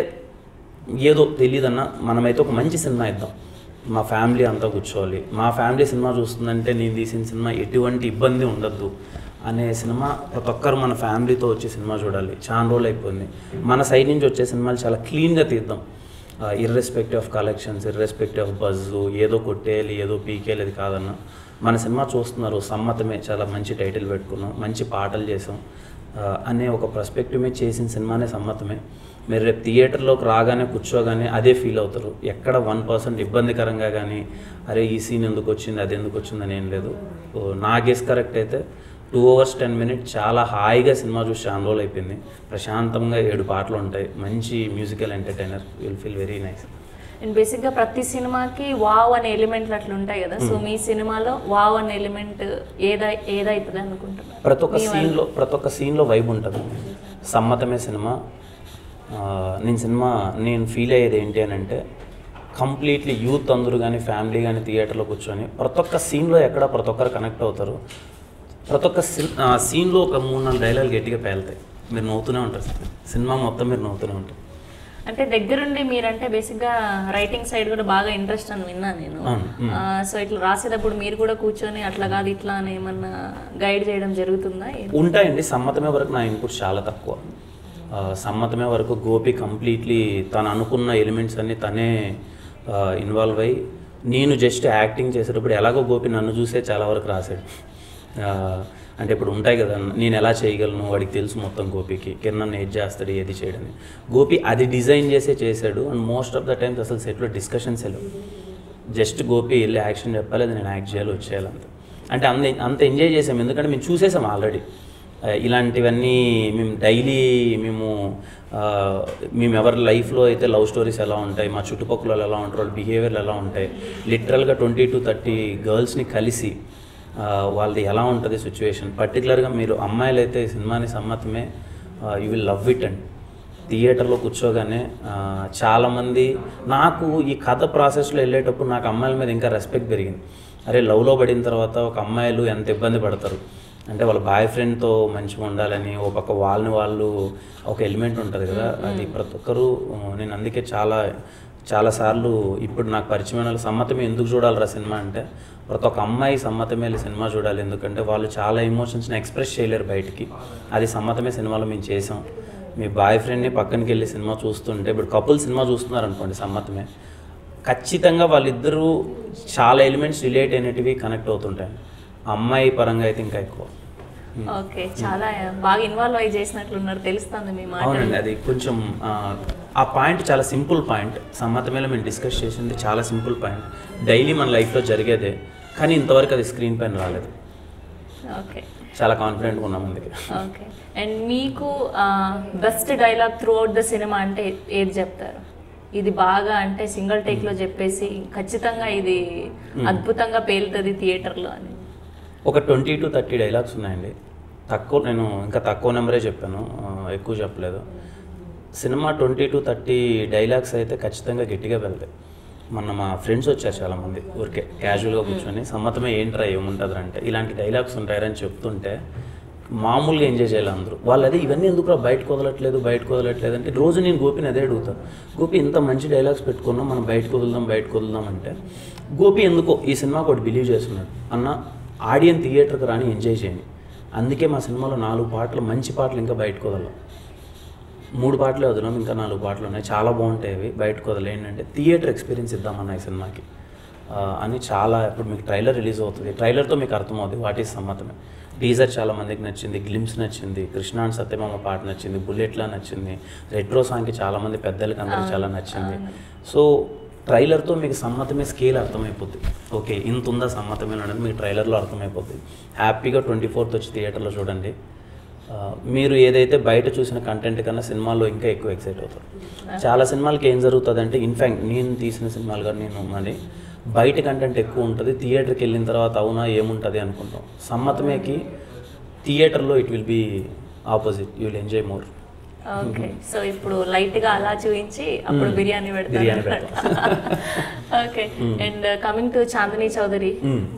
ఏదో తెలియదన్నా మనమైతే ఒక మంచి సినిమా ఇద్దాం మా ఫ్యామిలీ అంతా కూర్చోవాలి మా ఫ్యామిలీ సినిమా చూస్తుందంటే నేను తీసిన సినిమా ఎటువంటి ఇబ్బంది ఉండద్దు అనే సినిమా ప్రతి ఒక్కరు మన ఫ్యామిలీతో వచ్చి సినిమా చూడాలి చాలా రోజులు అయిపోయింది మన సైడ్ నుంచి వచ్చే సినిమాలు చాలా క్లీన్గా తీద్దాం irrespective of collections irrespective of buzz ఏదో కొట్టేయాలి ఏదో పీకేయాలి అది కాదన్న మన సినిమా చూస్తున్నారు సమ్మతమే చాలా మంచి టైటిల్ పెట్టుకున్నాం మంచి పాటలు చేసాం ఆ, అనే ఒక పర్స్పెక్టివ్ మీద చేసిన సినిమానే సమ్మతమే మీరు రేపు థియేటర్లోకి రాగానే కూర్చోగానే అదే ఫీల్ అవుతారు ఎక్కడ వన్ పర్సెంట్ ఇబ్బందికరంగా కానీ అరే ఈ సీన్ ఎందుకు వచ్చింది అది ఎందుకు వచ్చిందని ఏం లేదు ఓ, నా గెస్ కరెక్ట్ అయితే టూ అవర్స్ టెన్ మినిట్స్ చాలా హాయిగా సినిమా చూసి చాలా రోజులు అయిపోయింది ప్రశాంతంగా ఏడు పాటలు ఉంటాయి మంచి musical entertainer will feel very nice and బేసిక్గా ప్రతి సినిమాకి వావ్ అనే ఎలిమెంట్లు అట్లా ఉంటాయి కదా సో మీ సినిమాలో వావ్ అనే ఎలిమెంట్ ఏదై ఏదైతుంది అనుకుంటున్నారు ప్రతి ఒక్క సీన్లో ప్రతి ఒక్క సీన్లో వైబ్ ఉంటుంది సమ్మతమే సినిమా ఆ, నేను సినిమా నేను ఫీల్ అయ్యేది ఏంటి అని అంటే కంప్లీట్లీ యూత్ అందరూ కానీ ఫ్యామిలీ కానీ థియేటర్లో కూర్చొని ప్రతి ఒక్క సీన్లో ఎక్కడ ప్రతి ఒక్కరు కనెక్ట్ అవుతారు ప్రతి ఒక్క సీన్ సీన్లో ఒక మూడు నాలుగు డైలాగ్ గట్టిగా పేలుతాయి మీరు నవ్వుతూనే ఉంటారు సినిమా మొత్తం మీరు నవ్వుతూనే ఉంటారు అంటే దగ్గరుండి మీరంటే బేసిక్గా రైటింగ్ సైడ్ కూడా బాగా ఇంట్రెస్ట్ అని విన్నా నేను అవును. మ్మ్. సో ఇట్లా రాసేటప్పుడు మీరు కూడా కూర్చొని అట్లా కాదు ఇట్లా అని ఏమన్నా గైడ్ చేయడం జరుగుతుందా ఉంటాయండి సమ్మతమే వరకు నా ఇన్పుట్స్ చాలా తక్కువ ఆ, సమ్మతమే వరకు గోపి కంప్లీట్లీ తను అనుకున్న ఎలిమెంట్స్ అన్ని తనే ఇన్వాల్వ్ అయ్యి నేను జస్ట్ యాక్టింగ్ చేసేటప్పుడు ఎలాగో గోపి నన్ను చూసే చాలా వరకు రాశాడు ఆ, అంటే ఇప్పుడు ఉంటాయి కదా నేను ఎలా చేయగలను వాడికి తెలుసు మొత్తం గోపికి కిరణ్ ఏది చేస్తాడు ఏది చేయడని గోపి అది డిజైన్ చేసే చేశాడు and most of the times అసలు సెట్లో డిస్కషన్స్ లేవు జస్ట్ గోపి వెళ్ళి యాక్షన్ చెప్పాలి అది నేను యాక్ట్ చేయాలి వచ్చేయాలి అంత అంటే అంత అంత ఎంజాయ్ చేసాం ఎందుకంటే మేము చూసేసాం ఆల్రెడీ ఇలాంటివన్నీ మేము డైలీ మేము ఆ, మేము ఎవరి లైఫ్లో అయితే లవ్ స్టోరీస్ ఎలా ఉంటాయి మా చుట్టుపక్కల వాళ్ళు ఎలా ఉంటారు వాళ్ళ బిహేవియర్లు ఎలా ఉంటాయి లిటరల్గా ట్వంటీ టు థర్టీ గర్ల్స్ని కలిసి ఆ, వాళ్ళది ఎలా ఉంటుంది సిచ్యువేషన్ పర్టికులర్గా మీరు అమ్మాయిలు అయితే ఈ సినిమాని Sammathame you will love it and థియేటర్లో కూర్చోగానే ఆ, చాలామంది నాకు ఈ కథ ప్రాసెస్లో వెళ్ళేటప్పుడు నాకు అమ్మాయిల మీద ఇంకా రెస్పెక్ట్ పెరిగింది అరే లవ్లో పడిన తర్వాత ఒక అమ్మాయిలు ఎంత ఇబ్బంది పడతారు అంటే వాళ్ళ బాయ్ ఫ్రెండ్తో మంచిగా ఉండాలని ఒక పక్క వాళ్ళని వాళ్ళు ఒక ఎలిమెంట్ ఉంటుంది కదా అది ప్రతి ఒక్కరూ ఆ, నేను అందుకే చాలా చాలాసార్లు ఇప్పుడు నాకు పరిచయమైన వాళ్ళు సమ్మతమే ఎందుకు చూడాలిరా సినిమా అంటే ప్రతి ఒక్క అమ్మాయి సమ్మతమే వెళ్ళి సినిమా చూడాలి ఎందుకంటే వాళ్ళు చాలా ఎమోషన్స్ని ఎక్స్ప్రెస్ చేయలేరు బయటికి అది సమ్మతమే సినిమాలో మేము చేసాం మీ బాయ్ ఫ్రెండ్ని పక్కనకి వెళ్ళి సినిమా చూస్తుంటే ఇప్పుడు కపుల్ సినిమా చూస్తున్నారు అనుకోండి సమ్మతమే ఖచ్చితంగా వాళ్ళిద్దరూ చాలా ఎలిమెంట్స్ రిలేట్ అయినటివి కనెక్ట్ అవుతుంటాయి అమ్మాయి పరంగా అయితే ఇంకా ఎక్కువ ఓకే చాలా బాగా ఇన్వాల్వ్ అయ్యి చేసినట్లున్నారు తెలుస్తుంది మీ మాట అవునండి అది కొంచెం ఆ, ఆ పాయింట్ చాలా సింపుల్ పాయింట్ సమ్మతమేలో మేము డిస్కస్ చేసింది చాలా సింపుల్ పాయింట్ డైలీ మన లైఫ్లో జరిగేదే కానీ ఇంతవరకు అది స్క్రీన్ పైన రాలేదు ఓకే చాలా కాన్ఫిడెంట్గా ఉన్నాం అందుకే ఓకే అండ్ మీకు best dialogue throughout the cinema అంటే ఏది చెప్తారు ఇది బాగా అంటే సింగిల్ టేక్ లో చెప్పేసి ఖచ్చితంగా ఇది అద్భుతంగా పేలుతుంది థియేటర్లో అని ఒక ట్వంటీ టు థర్టీ డైలాగ్స్ ఉన్నాయండి తక్కువ నేను ఇంకా తక్కువ నెంబరే చెప్పాను ఆ, ఎక్కువ చెప్పలేదు cinema twenty to thirty dialogues అయితే ఖచ్చితంగా గట్టిగా వెళ్తాయి మొన్న మా ఫ్రెండ్స్ వచ్చారు చాలామంది ఊరికే క్యాజువల్గా కూర్చొని సమ్మతమే ఏంట్రా ఏముంటుంది అంటే ఇలాంటి డైలాగ్స్ ఉంటాయని చెప్తుంటే మామూలుగా ఎంజాయ్ చేయాలి అందరూ వాళ్ళు అదే ఇవన్నీ ఎందుకు బయటకు వదలట్లేదు బయటకు వదలట్లేదు అంటే రోజు నేను గోపిని అదే అడుగుతా గోపి ఇంత మంచి డైలాగ్స్ పెట్టుకున్నాం మనం బయటకు వదులుదాం బయటకు వదులుదాం అంటే గోపి ఎందుకో ఈ సినిమా ఒకటి బిలీవ్ చేస్తున్నాడు అన్న ఆడియన్ థియేటర్కి రాని ఎంజాయ్ చేయండి అందుకే మా సినిమాలో నాలుగు పాటలు మంచి పాటలు ఇంకా బయటకు వదలం మూడు పాటలే వదిలాం ఇంకా నాలుగు పాటలు ఉన్నాయి చాలా బాగుంటాయి అవి బయటకు వదలం ఏంటంటే థియేటర్ ఎక్స్పీరియన్స్ ఇద్దామన్న ఈ సినిమాకి ఆ, అని చాలా ఇప్పుడు మీకు ట్రైలర్ రిలీజ్ అవుతుంది ట్రైలర్తో మీకు అర్థమవుతుంది వాట్ ఈస్ సమ్మతమే టీజర్ చాలా మందికి నచ్చింది గ్లిమ్స్ నచ్చింది కృష్ణ అండ్ సత్యమామ పాట నచ్చింది బుల్లెట్లా నచ్చింది రెట్రో సాంగ్కి చాలా మంది పెద్దలకి అందరికి చాలా నచ్చింది సో ట్రైలర్తో మీకు సమ్మతమే స్కేల్ అర్థమైపోద్ది ఓకే ఇంత ఉందా సమ్మతమే అనేది మీకు ట్రైలర్లో అర్థమైపోద్ది హ్యాపీగా ట్వంటీ ఫోర్త్ వచ్చి థియేటర్లో చూడండి ఆ, మీరు ఏదైతే బయట చూసిన కంటెంట్ కన్నా సినిమాల్లో ఇంకా ఎక్కువ ఎక్సైట్ అవుతారు చాలా సినిమాలకి ఏం జరుగుతుంది అంటే ఇన్ఫ్యాక్ట్ నేను తీసిన సినిమాలు కానీ నేను మరి బయట కంటెంట్ ఎక్కువ ఉంటుంది థియేటర్కి వెళ్ళిన తర్వాత అవునా ఏముంటుంది అనుకుంటాం సమ్మతమేకి థియేటర్లో it will be opposite you will enjoy more okay so ఇప్పుడు లైట్ గా అలా చూపించి అప్పుడు బిర్యానీ బిర్యానీ పెడతారు okay and coming to Chandini Chowdary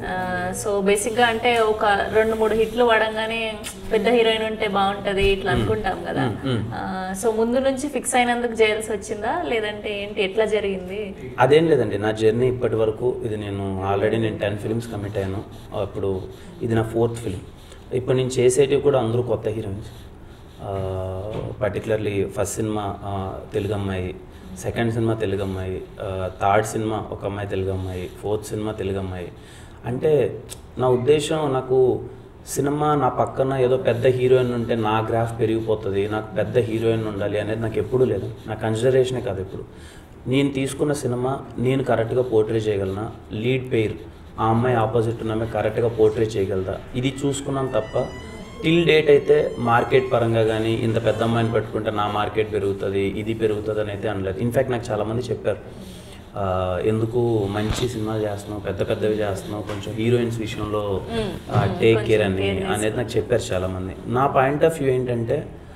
so basic గా అంటే ఒక రెండు మూడు హిట్లు పడంగానే పెద్ద హీరోయిన్ ఉంటే బాగుంటది ఇట్లా అనుకుంటాం కదా సో ముందు నుంచి ఫిక్స్ అయినందుకు చేయాల్సి వచ్చిందా లేదంటే ఏంటి ఎట్లా జరిగింది అదేం లేదండి నా జర్నీ ఇప్పటి వరకు ఇది నేను ఆల్రెడీ నేను టెన్ ఫిల్మ్స్ కమిట్ అయ్యాను అప్పుడు ఇది నా ఫోర్త్ ఫిల్మ్ ఇప్పుడు నేను చేసేటివి కూడా అందరూ కొత్త హీరోయిన్స్ పర్టికులర్లీ ఫస్ట్ సినిమా ఆ, తెలుగు అమ్మాయి సెకండ్ సినిమా తెలుగు అమ్మాయి థర్డ్ సినిమా ఒక అమ్మాయి తెలుగు అమ్మాయి ఫోర్త్ సినిమా తెలుగు అమ్మాయి అంటే నా ఉద్దేశం నాకు సినిమా నా పక్కన ఏదో పెద్ద హీరోయిన్ ఉంటే నా గ్రాఫ్ పెరిగిపోతుంది నాకు పెద్ద హీరోయిన్ ఉండాలి అనేది నాకు ఎప్పుడూ లేదు నా కన్సిడరేషనే కాదు ఎప్పుడు నేను తీసుకున్న సినిమా నేను కరెక్ట్గా పోర్ట్రే చేయగలనా లీడ్ పెయిర్ ఆ అమ్మాయి ఆపోజిట్ ఉన్న అమ్మాయి కరెక్ట్గా పోర్ట్రే చేయగలదా ఇది చూసుకున్నాను తప్ప టిల్ డేట్ అయితే మార్కెట్ పరంగా కానీ ఇంత పెద్ద అమ్మాయిని పెట్టుకుంటే నా మార్కెట్ పెరుగుతుంది ఇది పెరుగుతుంది అని అయితే అనలేదు ఇన్ఫ్యాక్ట్ నాకు చాలామంది చెప్పారు ఆ, ఎందుకు మంచి సినిమాలు చేస్తున్నావు పెద్ద పెద్దవి చేస్తున్నావు కొంచెం హీరోయిన్స్ విషయంలో టేక్ కేర్ అని అనేది నాకు చెప్పారు చాలామంది నా పాయింట్ ఆఫ్ వ్యూ ఏంటంటే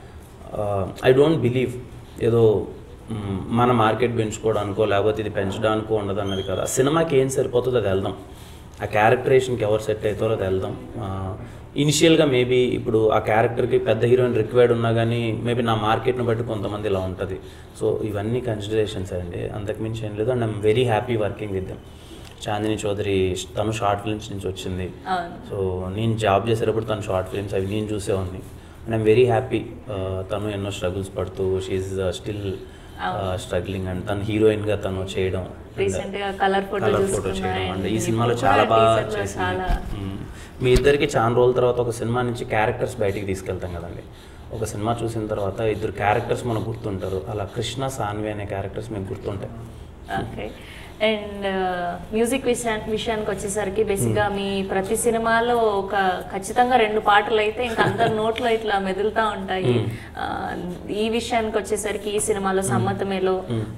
ఐ డోంట్ బిలీవ్ ఏదో మ్, మన మార్కెట్ పెంచుకోవడానికో లేకపోతే ఇది పెంచడానికో ఉండదు అన్నది కదా ఆ సినిమాకి ఏం సరిపోతుందో అది వెళ్దాం ఆ క్యారెక్టరేషన్కి ఎవరు సెట్ అవుతారో అది వెళ్దాం ఇనిషియల్గా మేబీ ఇప్పుడు ఆ క్యారెక్టర్కి పెద్ద హీరోయిన్ రిక్వైర్డ్ ఉన్నా కానీ మేబీ నా మార్కెట్ని బట్టి కొంతమంది ఇలా ఉంటుంది సో ఇవన్నీ కన్సిడరేషన్స్ అండి అంతకుమించి ఏం లేదు and I'm very happy working with them Chandini Chowdary తను షార్ట్ ఫిల్మ్స్ నుంచి వచ్చింది అవును సో నేను జాబ్ చేసేటప్పుడు తను షార్ట్ ఫిల్మ్స్ అవి నేను చూసేవాడిని అండ్ ఐమ్ వెరీ హ్యాపీ తను ఎన్నో స్ట్రగుల్స్ పడుతూ షీఈ్ స్టిల్ స్ట్రగ్లింగ్ అండ్ తను హీరోయిన్గా తను చేయడం రీసెంట్ గా కలర్ ఫోటో కలర్ ఫోటో చూసుకున్నా చేయడం and అండ్ ఈ ఇప్పుడు సినిమాలో కూడా చాలా బాగా teaser లో చేసింది చాలా మ్మ్. మీ ఇద్దరికి చాలా రోజుల తర్వాత ఒక సినిమా నుంచి క్యారెక్టర్స్ బయటికి తీసుకెళ్తాం కదండి ఒక సినిమా చూసిన తర్వాత ఇద్దరు క్యారెక్టర్స్ మనకు గుర్తుంటారు అలా కృష్ణ సాన్వి అనే క్యారెక్టర్స్ మీకు గుర్తుంటాయి ఓకే అండ్ మ్యూజిక్ విషయా విషయానికి వచ్చేసరికి బేసిక్గా మీ ప్రతి సినిమాలో ఒక ఖచ్చితంగా రెండు పాటలు అయితే ఇంకా అందరి నోట్లో ఇట్లా మెదులుతూ ఉంటాయి ఆ, ఈ విషయానికి వచ్చేసరికి ఈ సినిమాలో సమ్మతమేలో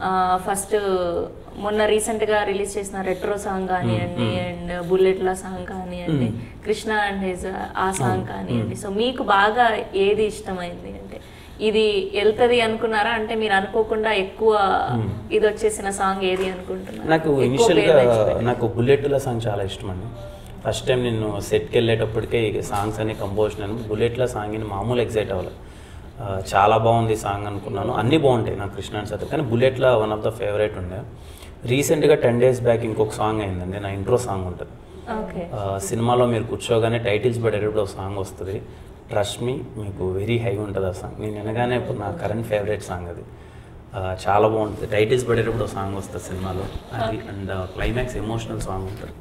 ఫస్ట్ మొన్న రీసెంట్ గా రిలీజ్ చేసిన రెట్రో సాంగ్ కానివ్వండి అండ్ బుల్లెట్ల సాంగ్ కానివ్వండి కృష్ణ అండ్ హిజ్ ఆ సాంగ్ కానివ్వండి సో మీకు బాగా ఏది ఇష్టమైంది అంటే ఇది వెళ్తది అనుకున్నారా అంటే మీరు అనుకోకుండా ఎక్కువ ఇది వచ్చేసిన సాంగ్ ఏది అనుకుంటున్నారు నాకు ఎక్కువ ఇనిషియల్గా పేరు తెచ్చిపెట్టి. నాకు బుల్లెట్ల సాంగ్ చాలా ఇష్టం అండి ఫస్ట్ టైం నేను సెట్కి వెళ్ళేటప్పటికే ఈ సాంగ్స్ అన్ని కంపోజ్ నేను బుల్లెట్ల సాంగ్ని మామూలు ఎగ్జైట్ అవ్వాలి ఆ, చాలా బాగుంది సాంగ్ అనుకున్నాను అన్నీ బాగుంటాయి నాకు కృష్ణ అని సత్య కానీ బుల్లెట్ల వన్ ఆఫ్ ద ఫేవరెట్ ఉండే రీసెంట్గా టెన్ డేస్ బ్యాక్ ఇంకొక సాంగ్ అయిందండి నా ఇంట్రో సాంగ్ ఉంటుంది ఓకే ఆ, సినిమాలో మీరు కూర్చోగానే టైటిల్స్ పడేటప్పుడు ఒక సాంగ్ వస్తుంది ట్రస్ట్ మీ మీకు వెరీ హై ఉంటుంది ఆ సాంగ్ నేను వినగానే ఇప్పుడు నా కరెంట్ ఫేవరెట్ సాంగ్ అది ఆ, చాలా బాగుంటుంది టైటిల్స్ పడేటప్పుడు ఒక సాంగ్ వస్తుంది సినిమాలో అది అండ్ క్లైమాక్స్ ఎమోషనల్ సాంగ్ ఉంటుంది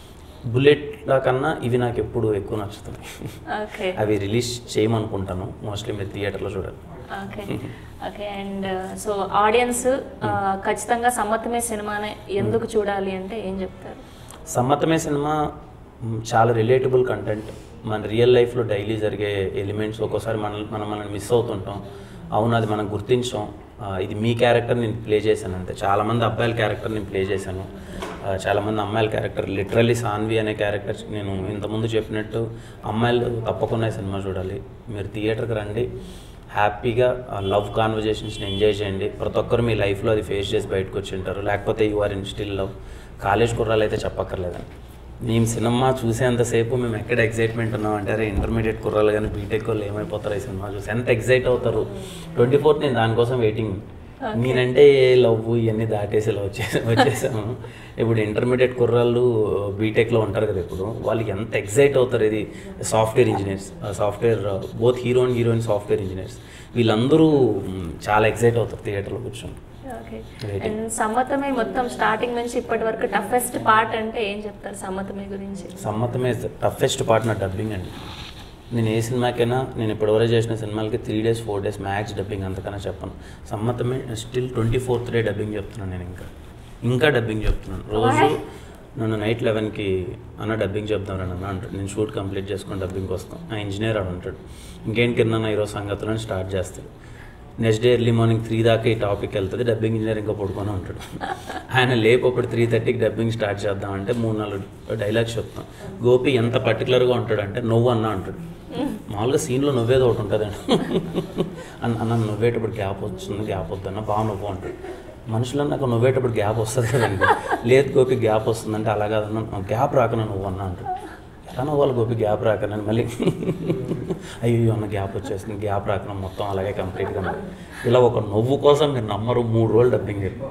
బుల్లెట్ల కన్నా ఇవి నాకు ఎప్పుడు ఎక్కువ నచ్చుతున్నాయి ఓకే అవి రిలీజ్ చేయమనుకుంటాను మోస్ట్లీ మీరు థియేటర్లో చూడాలి okay okay and so audience ఖచ్చితంగా సమ్మతమే సినిమానే ఎందుకు చూడాలి అంటే ఏం చెప్తారు సమ్మతమే సినిమా మ్, చాలా రిలేటబుల్ కంటెంట్ మన రియల్ లైఫ్లో డైలీ జరిగే ఎలిమెంట్స్ ఒక్కోసారి మన మనం మనం మిస్ అవుతుంటాం అవును అది మనం గుర్తించాం ఆ, ఇది మీ క్యారెక్టర్ నేను ప్లే చేశాను అంతే చాలామంది అబ్బాయిల క్యారెక్టర్ నేను ప్లే చేశాను ఆ, చాలామంది అమ్మాయిల క్యారెక్టర్ లిటరల్లీ సాన్వి అనే క్యారెక్టర్ నేను ఇంతకుముందు చెప్పినట్టు అమ్మాయిలు తప్పకుండా ఈ సినిమా చూడాలి మీరు థియేటర్కి రండి హ్యాపీగా లవ్ కాన్వర్జేషన్స్ని ఎంజాయ్ చేయండి ప్రతి ఒక్కరు మీ లైఫ్లో అది ఫేస్ చేసి బయటకు వచ్చి ఉంటారు లేకపోతే you are in still love college కుర్రాలు అయితే చెప్పక్కర్లేదండి మేము సినిమా చూసేంతసేపు మేము ఎక్కడ ఎగ్జైట్మెంట్ ఉన్నాం అంటే అరే ఇంటర్మీడియట్ కుర్రాలు కానీ బీటెక్ వాళ్ళు ఏమైపోతారు ఈ సినిమా చూసి ఎంత ఎగ్జైట్ అవుతారు ట్వంటీ ఫోర్త్ నేను దానికోసం వెయిటింగ్ నేనంటే ఏ లవ్ ఇవన్నీ దాటేసి ఇలా వచ్చే వచ్చేసాము ఇప్పుడు ఇంటర్మీడియట్ కుర్రాళ్ళు బీటెక్లో ఉంటారు కదా ఇప్పుడు వాళ్ళకి ఎంత ఎగ్జైట్ అవుతారు ఇది software engineers software both hero and heroine software engineers వీళ్ళందరూ మ్, చాలా ఎగ్జైట్ అవుతారు థియేటర్లో కూర్చొని ఓకే Waiting. అండ్ సమ్మతమే మొత్తం స్టార్టింగ్ నుంచి ఇప్పటి వరకు టఫెస్ట్ పార్ట్ అంటే ఏం చెప్తారు సమ్మతమే గురించి సమ్మతమే టఫెస్ట్ పార్ట్ నా డబ్బింగ్ అండి నేను ఏ సినిమాకైనా నేను ఇప్పటివరకు చేసిన సినిమాలకి three days four days max dubbing అంతకన్నా చెప్పను Sammathame still twenty fourth day dubbing చెప్తున్నాను నేను ఇంకా ఇంకా డబ్బింగ్ చెప్తున్నాను రోజు నన్ను నైట్ లెవెన్కి అన్న డబ్బింగ్ చెప్దాం రండి అన్న అంటాడు నేను షూట్ కంప్లీట్ చేసుకొని డబ్బింగ్కి వస్తాం ఆ ఇంజనీర్ ఆడు ఉంటాడు ఇంకేంటి కింద ఈరోజు సంగతులను స్టార్ట్ చేస్తాడు next day early morning three దాకా ఈ టాపిక్ వెళ్తుంది డబ్బింగ్ ఇంజనీర్ ఇంకా పడుకొని ఉంటాడు ఆయన లేపు అప్పుడు త్రీ థర్టీకి డబ్బింగ్ స్టార్ట్ చేద్దామంటే మూడు నాలుగు డైలాగ్స్ చెప్తాం గోపి ఎంత పర్టికులర్గా ఉంటాడంటే నువ్వు అన్న అంటాడు మామూలుగా సీన్లో నవ్వేది ఒకటి ఉంటుందండి అన్న అన్న నవ్వేటప్పుడు గ్యాప్ వస్తుంది గ్యాప్ వద్దన్న బాగా నవ్వు అంటాడు మనుషులు నాకు నవ్వేటప్పుడు గ్యాప్ వస్తుంది కదండి లేదు గోపి గ్యాప్ వస్తుందంటే అలా కాదన్న గ్యాప్ రాకనా నువ్వు అన్న అంటాడు ఎలా నవ్వాలి గోపి గ్యాప్ రాకనని మళ్ళీ అయ్యో అన్న గ్యాప్ వచ్చేసింది గ్యాప్ రాకన మొత్తం అలాగే కంప్లీట్గా ఉంది. ఇలా ఒక నవ్వు కోసం మీరు నమ్మరు మూడు రోజులు డబ్బింగ్ చెప్పి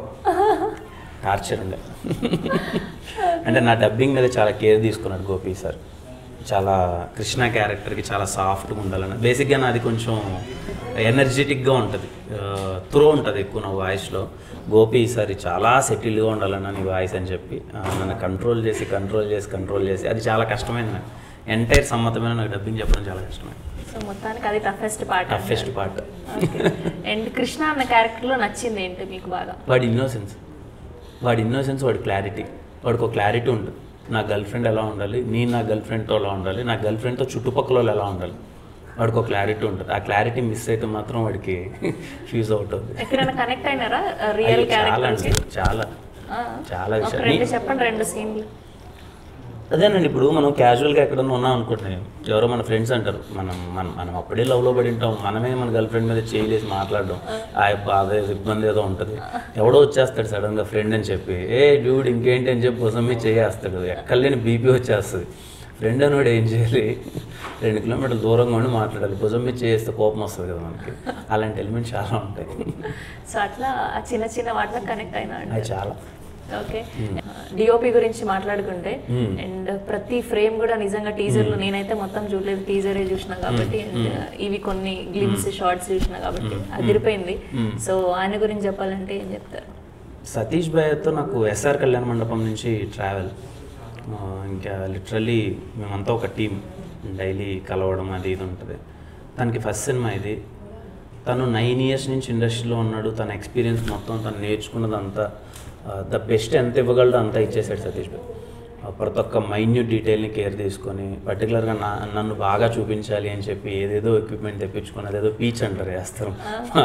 టార్చర్ ఉండే అంటే నా డబ్బింగ్ మీద చాలా కేర్ తీసుకున్నాడు గోపి సార్ చాలా కృష్ణ క్యారెక్టర్కి చాలా సాఫ్ట్గా ఉండాలని బేసిక్గా నాది కొంచెం ఎనర్జెటిక్గా ఉంటుంది త్రో ఉంటుంది ఎక్కువ నా వాయిస్లో గోపి ఈసారి చాలా సెటిల్గా ఉండాలన్న నీ వాయిస్ అని చెప్పి ఆ, నన్ను కంట్రోల్ చేసి కంట్రోల్ చేసి కంట్రోల్ చేసి అది చాలా కష్టమైంది నాకు ఎంటైర్ సమ్మతమైన నాకు డబ్బింగ్ చెప్పడం చాలా కష్టమైంది సో మొత్తానికి అది toughest part toughest part and Krishna అన్న క్యారెక్టర్ లో నచ్చింది ఏంటి మీకు బాగా వాడి ఇన్నోసెన్స్ వాడి ఇన్నోసెన్స్ వాడి క్లారిటీ వాడికి ఒక క్లారిటీ ఉంటుంది నా గర్ల్ ఫ్రెండ్ ఎలా ఉండాలి నేను నా గర్ల్ ఫ్రెండ్తో ఎలా ఉండాలి నా గర్ల్ ఫ్రెండ్తో చుట్టుపక్కల వాళ్ళు ఎలా ఉండాలి వాడికి ఒక క్లారిటీ ఉంటుంది ఆ క్లారిటీ మిస్ అయితే మాత్రం వాడికి ఫ్యూజ్ అవుట్ అవుతుంది ఎక్కడైనా కనెక్ట్ అయినారా రియల్ అయ్యో, చాలా క్యారెక్టర్ అండి చాలా చాలా ఒక విషయాలు రెండు నీ- చెప్పండి రెండు సీన్లు అదేనండి ఇప్పుడు మనం క్యాజువల్గా ఎక్కడన్నా ఉన్నాం అనుకుంటున్నాం ఎవరో మన ఫ్రెండ్స్ అంటారు మనం మనం మనం అప్పుడే లవ్లో పడి ఉంటాం మనమే మన గర్ల్ ఫ్రెండ్ మీద చేయలేసి మాట్లాడడం ఆ బాధ ఏదో ఇబ్బంది ఏదో ఉంటుంది ఎవడో వచ్చేస్తాడు సడన్గా ఫ్రెండ్ అని చెప్పి ఏ డ్యూడ్ ఇంకేంటి అని చెప్పి కోసం మీద చేయేస్తాడు ఎక్కడ లేని బీపీ వచ్చేస్తుంది ఫ్రెండ్ అనేవాడు ఏం చేయాలి రెండు కిలోమీటర్ల దూరంగా ఉండి మాట్లాడాలి భుజం మీద చేస్తే కోపం వస్తుంది కదా మనకి అలాంటి ఎలిమెంట్స్ చాలా ఉంటాయి సో అట్లా ఆ చిన్న చిన్న వాటిలో కనెక్ట్ అయినా అండి అది చాలా ఓకే డిఓపి గురించి మాట్లాడుకుంటే Hmm. అండ్ ప్రతి ఫ్రేమ్ కూడా నిజంగా టీజర్లు నేనైతే మొత్తం చూడలేదు టీజరే చూసిన కాబట్టి and ఇవి కొన్ని గ్లిమ్స్ షార్ట్స్ చూసిన కాబట్టి అదిరిపోయింది సో ఆయన గురించి చెప్పాలంటే ఏం చెప్తారు సతీష్ భయ్యతో నాకు ఎస్ఆర్ కళ్యాణ మండపం నుంచి ట్రావెల్ ఆ, ఇంకా లిటరల్లీ మేమంతా ఒక టీం డైలీ కలవడం అది ఇది ఉంటుంది తనకి ఫస్ట్ సినిమా ఇది తను నైన్ ఇయర్స్ నుంచి ఇండస్ట్రీలో ఉన్నాడు తన ఎక్స్పీరియన్స్ మొత్తం తను నేర్చుకున్నదంతా ద బెస్ట్ ఎంత ఇవ్వగలడో అంతా ఇచ్చేసాడు సతీష్ భాయ్ ఆ, ప్రతి ఒక్క మైన్యూట్ డీటెయిల్ని కేర్ తీసుకొని పర్టికులర్గా నా నన్ను బాగా చూపించాలి అని చెప్పి ఏదేదో ఎక్విప్మెంట్ తెప్పించుకొని అదేదో పీచ్ అంటారు వేస్తారు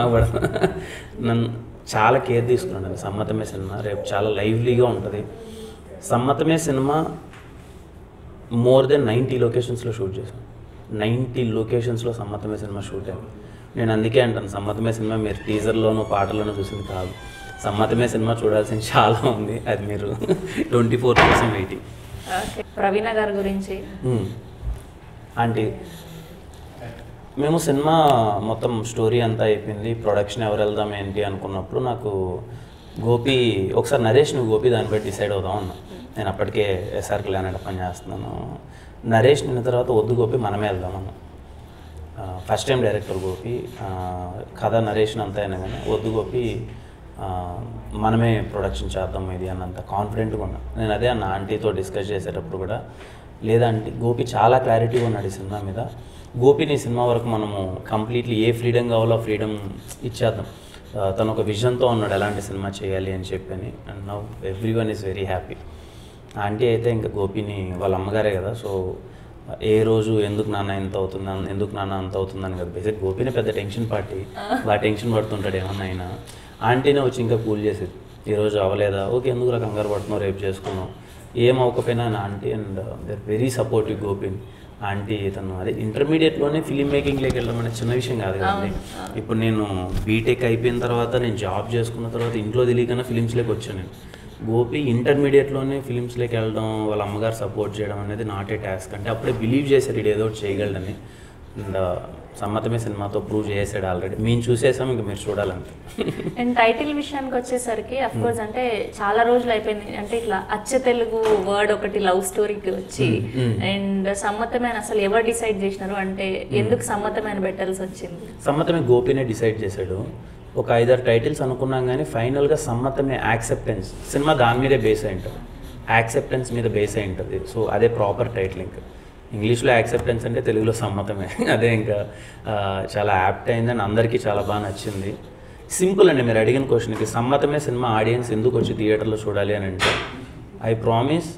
నన్ను చాలా కేర్ తీసుకున్నాను సమ్మతమే సినిమా రేపు చాలా లైవ్లీగా ఉంటుంది Sammathame cinema more than ninety లొకేషన్స్లో షూట్ చేశాను నైంటీ లొకేషన్స్లో సమ్మతమే సినిమా షూట్ అయింది నేను అందుకే అంటాను సమ్మతమే సినిమా మీరు టీజర్లోనూ పాటల్లోనూ చూసింది కాదు సమ్మతమే సినిమా చూడాల్సింది చాలా ఉంది అది మీరు ట్వంటీ ఫోర్ కోసం వెయిటింగ్ ఓకే ప్రవీణ గారి గురించి ఆంటీ మేము సినిమా మొత్తం స్టోరీ అంతా అయిపోయింది ప్రొడక్షన్ ఎవరు వెళ్దాం ఏంటి అనుకున్నప్పుడు నాకు గోపి ఒకసారి నరేష్ నువ్వు గోపి దాన్ని బట్టి డిసైడ్ అవుదాం అన్నా నేను అప్పటికే ఎస్ఆర్ కళ్యాణ్ పని చేస్తున్నాను నరేష్ నిన్న తర్వాత వద్దు గోపి మనమే వెళ్దాం అన్నా ఫస్ట్ టైం డైరెక్టర్ గోపి ఆ, కథ నరేషన్ అంతా అయినా కానీ వద్దు గోపి ఆ, మనమే ప్రొడక్షన్ చేద్దాం ఇది అన్నంత కాన్ఫిడెంట్గా ఉన్నా నేను అదే అన్న ఆంటీతో డిస్కస్ చేసేటప్పుడు కూడా లేదా ఆంటీ గోపి చాలా క్లారిటీగా ఉన్నాడు ఈ సినిమా మీద గోపిని ఈ సినిమా వరకు మనము కంప్లీట్లీ ఏ ఫ్రీడమ్ కావాలో ఆ ఫ్రీడమ్ ఇచ్చేద్దాం ఆ, తను ఒక విజన్తో ఉన్నాడు ఎలాంటి సినిమా చేయాలి అని చెప్పని and now every one is very happy aunty అయితే ఇంకా గోపిని వాళ్ళ అమ్మగారే కదా సో ఏ రోజు ఎందుకు నాన్న ఎంత అవుతుంది అన్- ఎందుకు నాన్న అంత అవుతుందని కదా బేసిక్ గోపినే పెద్ద టెన్షన్ పార్టీ బాగా టెన్షన్ పడుతుంటాడు ఏమన్నా అయినా ఆంటీనే వచ్చి ఇంకా కూల్ చేసేది ఈరోజు అవ్వలేదా ఓకే ఎందుకు రా కంగారు పడుతున్నావు రేపు చేసుకున్నావు ఏం అవ్వకపోయినా నా aunty and they're very supportive గోపిన్ ఆంటీ తను అదే ఇంటర్మీడియట్లోనే ఫిలిం మేకింగ్లోకి వెళ్ళడం అనేది చిన్న విషయం కాదు కదండి ఇప్పుడు నేను బీటెక్ అయిపోయిన తర్వాత నేను జాబ్ చేసుకున్న తర్వాత ఇంట్లో తెలియకన్నా ఫిలిమ్స్లోకి వచ్చాను నేను గోపి ఇంటర్మీడియట్లోనే ఫిలిమ్స్లోకి వెళ్ళడం వాళ్ళ అమ్మగారు సపోర్ట్ చేయడం అనేది నాట్ ఏ టాస్క్ అంటే అప్పుడే బిలీవ్ చేశారు ఇది ఏదో ఒకటి చేయగలడని అండ్ సమ్మతమే సినిమాతో ప్రూవ్ చేసాడు ఆల్రెడీ మేము చూసేసాం ఇంకా మీరు చూడాలంటే అండ్ టైటిల్ విషయానికి వచ్చేసరికి అఫ్ కోర్స్ అంటే చాలా రోజులు అయిపోయింది అంటే ఇట్లా అచ్చ తెలుగు వర్డ్ ఒకటి లవ్ స్టోరీకి వచ్చి అండ్ సమ్మతమైన అసలు ఎవరు డిసైడ్ చేసినారు అంటే ఎందుకు సమ్మతమైన పెట్టాల్సి వచ్చింది సమ్మతమే గోపినే డిసైడ్ చేశాడు ఒక ఐదారు టైటిల్స్ అనుకున్నాం కానీ ఫైనల్గా సమ్మతమే యాక్సెప్టెన్స్ సినిమా దాని మీదే బేస్ అయి ఉంటుంది యాక్సెప్టెన్స్ మీద బేస్ అయి ఉంటుంది సో అదే ప్రాపర్ టైటిల్ ఇంకా ఇంగ్లీష్లో యాక్సెప్టెన్స్ అంటే తెలుగులో సమ్మతమే అదే ఇంకా ఆ, చాలా యాప్ట్ అయిందని అందరికీ చాలా బాగా నచ్చింది సింపుల్ అండి మీరు అడిగిన క్వశ్చన్కి సమ్మతమే సినిమా ఆడియన్స్ ఎందుకు వచ్చి థియేటర్లో చూడాలి అని అంటే ఐ ప్రామిస్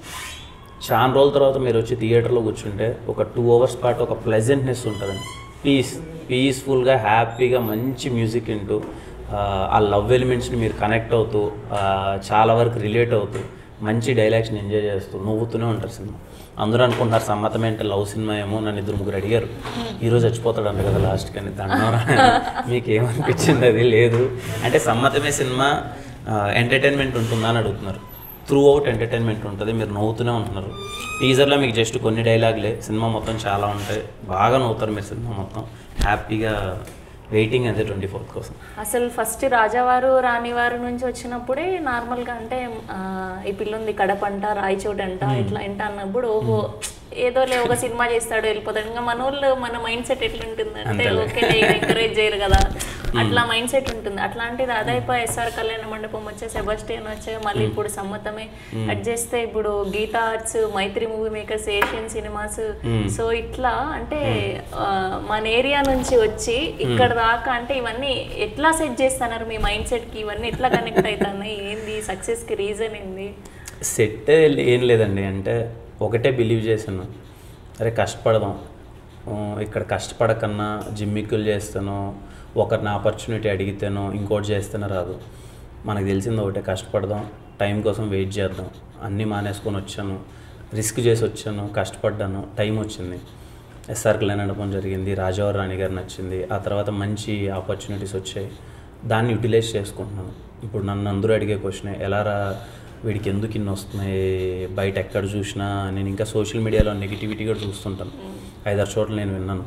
చాలా రోజుల తర్వాత మీరు వచ్చి థియేటర్లో కూర్చుంటే ఒక టూ అవర్స్ పాటు ఒక ప్లెజెంట్నెస్ ఉంటుందండి పీస్ పీస్ఫుల్గా హ్యాపీగా మంచి మ్యూజిక్ వింటూ ఆ, ఆ లవ్ ఎలిమెంట్స్ని మీరు కనెక్ట్ అవుతూ ఆ, చాలా వరకు రిలేట్ అవుతూ మంచి డైలాగ్స్ని ఎంజాయ్ చేస్తూ నవ్వుతూనే ఉంటారు సినిమా అందరూ అనుకుంటున్నారు సమ్మతమే అంటే లవ్ సినిమా ఏమో నన్ను ఇద్దరు ముగ్గురు అడిగారు ఈరోజు చచ్చిపోతాడు అంట కదా లాస్ట్కి అని దండం మీకు ఏమనిపించింది అది లేదు అంటే సమ్మతమే సినిమా ఎంటర్టైన్మెంట్ ఉంటుందా అని అడుగుతున్నారు త్రూ అవుట్ ఎంటర్టైన్మెంట్ ఉంటుంది మీరు నవ్వుతూనే ఉంటున్నారు టీజర్లో మీకు జస్ట్ కొన్ని డైలాగులే సినిమా మొత్తం చాలా ఉంటాయి బాగా నవ్వుతారు మీరు సినిమా మొత్తం హ్యాపీగా వెయిటింగ్ అంతే ట్వంటీ ఫోర్త్ కోసం అసలు ఫస్ట్ రాజావారు రాణివారు నుంచి వచ్చినప్పుడే నార్మల్గా అంటే ఆ, ఈ పిల్లుంది కడప అంట రాయచోట అంట ఇట్లా అంట అన్నప్పుడు ఓహో ఏదో లే ఒక సినిమా చేస్తాడు వెళ్ళిపోతాడు ఇంకా మన వాళ్ళు మన మైండ్ సెట్ ఎట్లుంటుంది అంటే అంతేలే. ఓకే ఎంకరేజ్ చేయరు కదా అట్లా మైండ్ సెట్ ఉంటుంది అట్లాంటిది అదైపో ఎస్ఆర్ కళ్యాణ మండపం వచ్చే సెబస్టియన్ వచ్చే మళ్ళీ ఇప్పుడు సమ్మతమే అట్ చేస్తే ఇప్పుడు Geetha Arts Mythri Movie Makers Asian Cinemas so ఇట్లా అంటే ఆ, మన ఏరియా నుంచి వచ్చి ఇక్కడ దాకా అంటే ఇవన్నీ ఎట్లా సెట్ చేస్తున్నారు మీ మైండ్ సెట్ కి ఇవన్నీ ఎట్లా కనెక్ట్ అవుతున్నాయి ఏంది సక్సెస్ కి రీజన్ ఏంది సెట్ ఏం లేదండి అంటే ఒకటే బిలీవ్ చేశాను అరే కష్టపడదాం ఆ, ఇక్కడ కష్టపడకన్నా జిమ్మిక్కులు చేస్తాను ఒకరిని ఆపర్చునిటీ అడిగితేనో ఇంకోటి చేస్తేనో రాదు మనకు తెలిసింది ఒకటే కష్టపడదాం టైం కోసం వెయిట్ చేద్దాం అన్నీ మానేసుకొని వచ్చాను రిస్క్ చేసి వచ్చాను కష్టపడ్డాను టైం వచ్చింది ఎస్ఆర్ కళ్యాణ్ నడపడం జరిగింది రాజావారి రాణి గారు నచ్చింది ఆ తర్వాత మంచి ఆపర్చునిటీస్ వచ్చాయి దాన్ని యూటిలైజ్ చేసుకుంటున్నాను ఇప్పుడు నన్ను అందరూ అడిగే క్వశ్చన్ ఎలా రా వీడికి ఎందుకు ఇన్ని వస్తున్నాయి బయట ఎక్కడ చూసినా నేను ఇంకా సోషల్ మీడియాలో నెగిటివిటీ కూడా చూస్తుంటాను ఐదారు చోట్ల నేను విన్నాను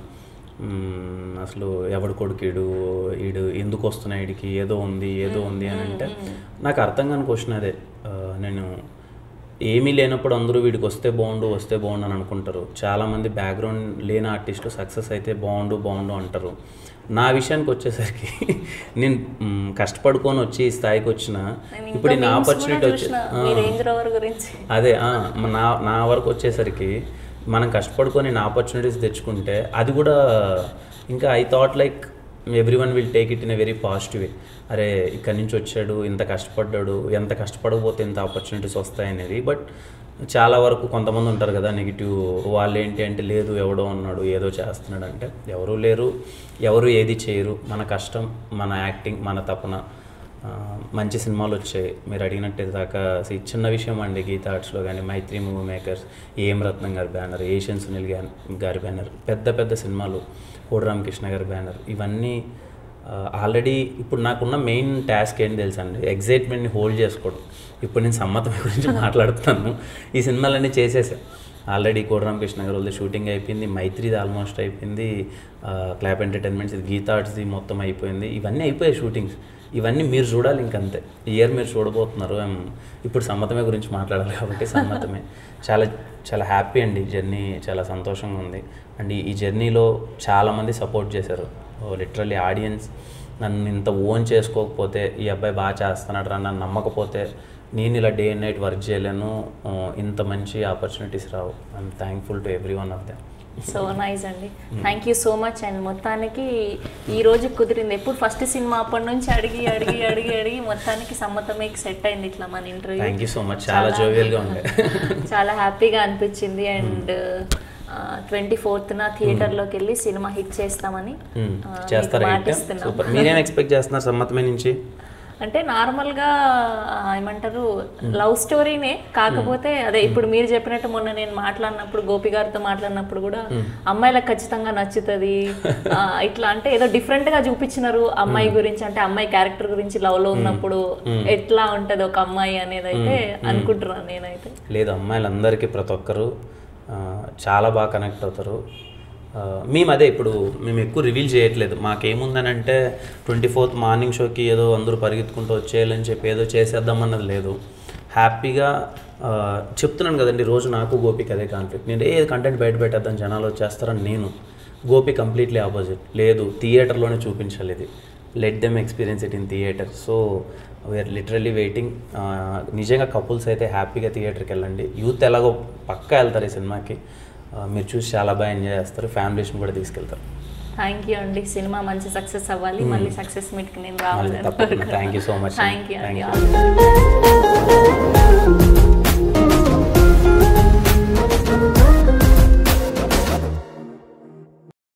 మ్మ్, అసలు ఎవడు కొడుకుడు ఈడు ఎందుకు వస్తున్నాయి వీడికి ఏదో ఉంది ఏదో ఉంది అని అంటే నాకు అర్థం కాని క్వశ్చన్ అదే ఆ, నేను ఏమీ లేనప్పుడు అందరూ వీడికి వస్తే బాగుండు వస్తే బాగుండు అని అనుకుంటారు చాలామంది బ్యాక్గ్రౌండ్ లేని ఆర్టిస్టులు సక్సెస్ అయితే బాగుండు బాగుండు అంటారు నా విషయానికి వచ్చేసరికి నేను మ్, కష్టపడుకొని వచ్చి ఈ స్థాయికి వచ్చిన నేను ఇప్పుడు ఇంకా నా memes కూడా ఆపర్చునిటీ వచ్చి చూసిన ఆ. మీ రేంజ్ రోవర్ గురించి అదే ఆ, మ- నా నా వరకు వచ్చేసరికి మనం కష్టపడుకొని నా ఆపర్చునిటీస్ తెచ్చుకుంటే అది కూడా ఇంకా I thought like every one will take it in a very positive way అరే ఇక్కడి నుంచి వచ్చాడు ఇంత కష్టపడ్డాడు ఎంత కష్టపడకపోతే ఇంత ఆపర్చునిటీస్ వస్తాయనేది బట్ చాలా వరకు కొంతమంది ఉంటారు కదా నెగిటివ్ వాళ్ళు ఏంటి అంటే లేదు ఎవడో ఉన్నాడు ఏదో చేస్తున్నాడు అంటే ఎవరు లేరు ఎవరు ఏది చేయరు మన కష్టం మన యాక్టింగ్ మన తపన ఆ, మంచి సినిమాలు వచ్చాయి మీరు అడిగినట్టు దాకా see, చిన్న విషయం అండి గీతా ఆర్ట్స్లో కానీ మైత్రి మూవీ మేకర్స్ ఏం రత్నం గారి బ్యానర్ ఏషియన్ సునీల్ గారి గారి బ్యానర్ పెద్ద పెద్ద సినిమాలు కోడి రామకృష్ణ గారి బ్యానర్ ఇవన్నీ ఆల్రెడీ ఇప్పుడు నాకున్న మెయిన్ టాస్క్ ఏంటి తెలుసా అండి ఎగ్జైట్మెంట్ని హోల్డ్ చేసుకోవడం ఇప్పుడు నేను సమ్మతం గురించి మాట్లాడుతున్నాను ఈ సినిమాలన్నీ చేసేసా ఆల్రెడీ కోడి రామకృష్ణ గారు వాళ్ళది షూటింగ్ అయిపోయింది మైత్రిది ఆల్మోస్ట్ అయిపోయింది క్లాప్ ఎంటర్టైన్మెంట్స్ ఇది గీతా ఆర్ట్స్ది మొత్తం అయిపోయింది ఇవన్నీ అయిపోయాయి షూటింగ్స్ ఇవన్నీ మీరు చూడాలి ఇంకంతే ఈ ఇయర్ మీరు చూడబోతున్నారు ఏం, ఇప్పుడు సమ్మతమే గురించి మాట్లాడాలి కాబట్టి సమ్మతమే చాలా చాలా హ్యాపీ అండి ఈ జర్నీ చాలా సంతోషంగా ఉంది అండ్ ఈ- ఈ జర్నీలో చాలామంది సపోర్ట్ చేశారు లిటరల్లీ ఆడియన్స్ నన్ను ఇంత ఓన్ చేసుకోకపోతే ఈ అబ్బాయి బాగా చేస్తున్నాడు రా నన్ను నమ్మకపోతే నేను ఇలా డే అండ్ నైట్ వర్క్ చేయలేను ఆ, ఇంత మంచి ఆపర్చునిటీస్ రావు I'm thankful to every one of them so nice అండి thank you so much and మొత్తానికి ఈ రోజు కుదిరింది ఎప్పుడు ఫస్ట్ సినిమా అప్పటి నుంచి అడిగి అడిగి అడిగి అడిగి మొత్తానికి సమ్మతమే సెట్ అయింది ఇట్లా మన interview thank you so much చాలా జోవియల్గా ఉండే చాలా హ్యాపీగా అనిపించింది అండ్ ట్వంటీ ఫోర్త్న థియేటర్లోకి వెళ్ళి సినిమా హిట్ చేస్తామని మ్మ్. ఆ, మీకు చేస్తారా అయితే మాటిస్తున్నాం. సూపర్ మీరేం ఎక్స్పెక్ట్ చేస్తున్నారు సమ్మతమే నుంచి అంటే నార్మల్గా ఆ, ఏమంటారు లవ్ స్టోరీనే కాకపోతే అదే ఇప్పుడు మీరు చెప్పినట్టు మొన్న నేను మాట్లాడినప్పుడు గోపి గారితో మాట్లాడినప్పుడు కూడా అమ్మాయిలకు ఖచ్చితంగా నచ్చుతుంది ఆ, ఇట్లా అంటే ఏదో డిఫరెంట్ గా చూపించినారు అమ్మాయి గురించి అంటే అమ్మాయి క్యారెక్టర్ గురించి లవ్ లో ఉన్నప్పుడు ఎట్లా ఉంటది ఒక అమ్మాయి అనేది అయితే అనుకుంటున్నాను నేనైతే లేదు అమ్మాయిలందరికీ ప్రతి ఒక్కరు ఆ, చాలా బాగా కనెక్ట్ అవుతారు ఆ, మేము అదే ఇప్పుడు మేము ఎక్కువ రివీల్ చేయట్లేదు మాకేముందని అంటే ట్వంటీ ఫోర్త్ మార్నింగ్ షోకి ఏదో అందరూ పరిగెత్తుకుంటూ వచ్చేయాలని చెప్పి ఏదో చేసేద్దామన్నది లేదు హ్యాపీగా ఆ, చెప్తున్నాను కదండి రోజు నాకు గోపికి అదే కాన్ఫ్లిక్ట్ నేను ఏ కంటెంట్ బయట పెట్టేద్దాం జనాలు వచ్చేస్తారని నేను గోపి కంప్లీట్లీ ఆపోజిట్ లేదు థియేటర్లోనే చూపించాలి ఇది let them experience it in theatre so we are literally waiting నిజంగా కపుల్స్ అయితే హ్యాపీగా థియేటర్కి వెళ్ళండి యూత్ ఎలాగో పక్కా వెళ్తారు ఈ సినిమాకి ఆ, మీరు చూసి చాలా బాగా ఎంజాయ్ చేస్తారు ఫ్యామిలీస్ని కూడా తీసుకెళ్తారు థ్యాంక్ యూ అండి సినిమా మంచి సక్సెస్ అవ్వాలి మళ్ళీ సక్సెస్ మీట్కి నేను మళ్ళీ రావాలి తప్పకుండా thank you so much thank you thank అండి యూ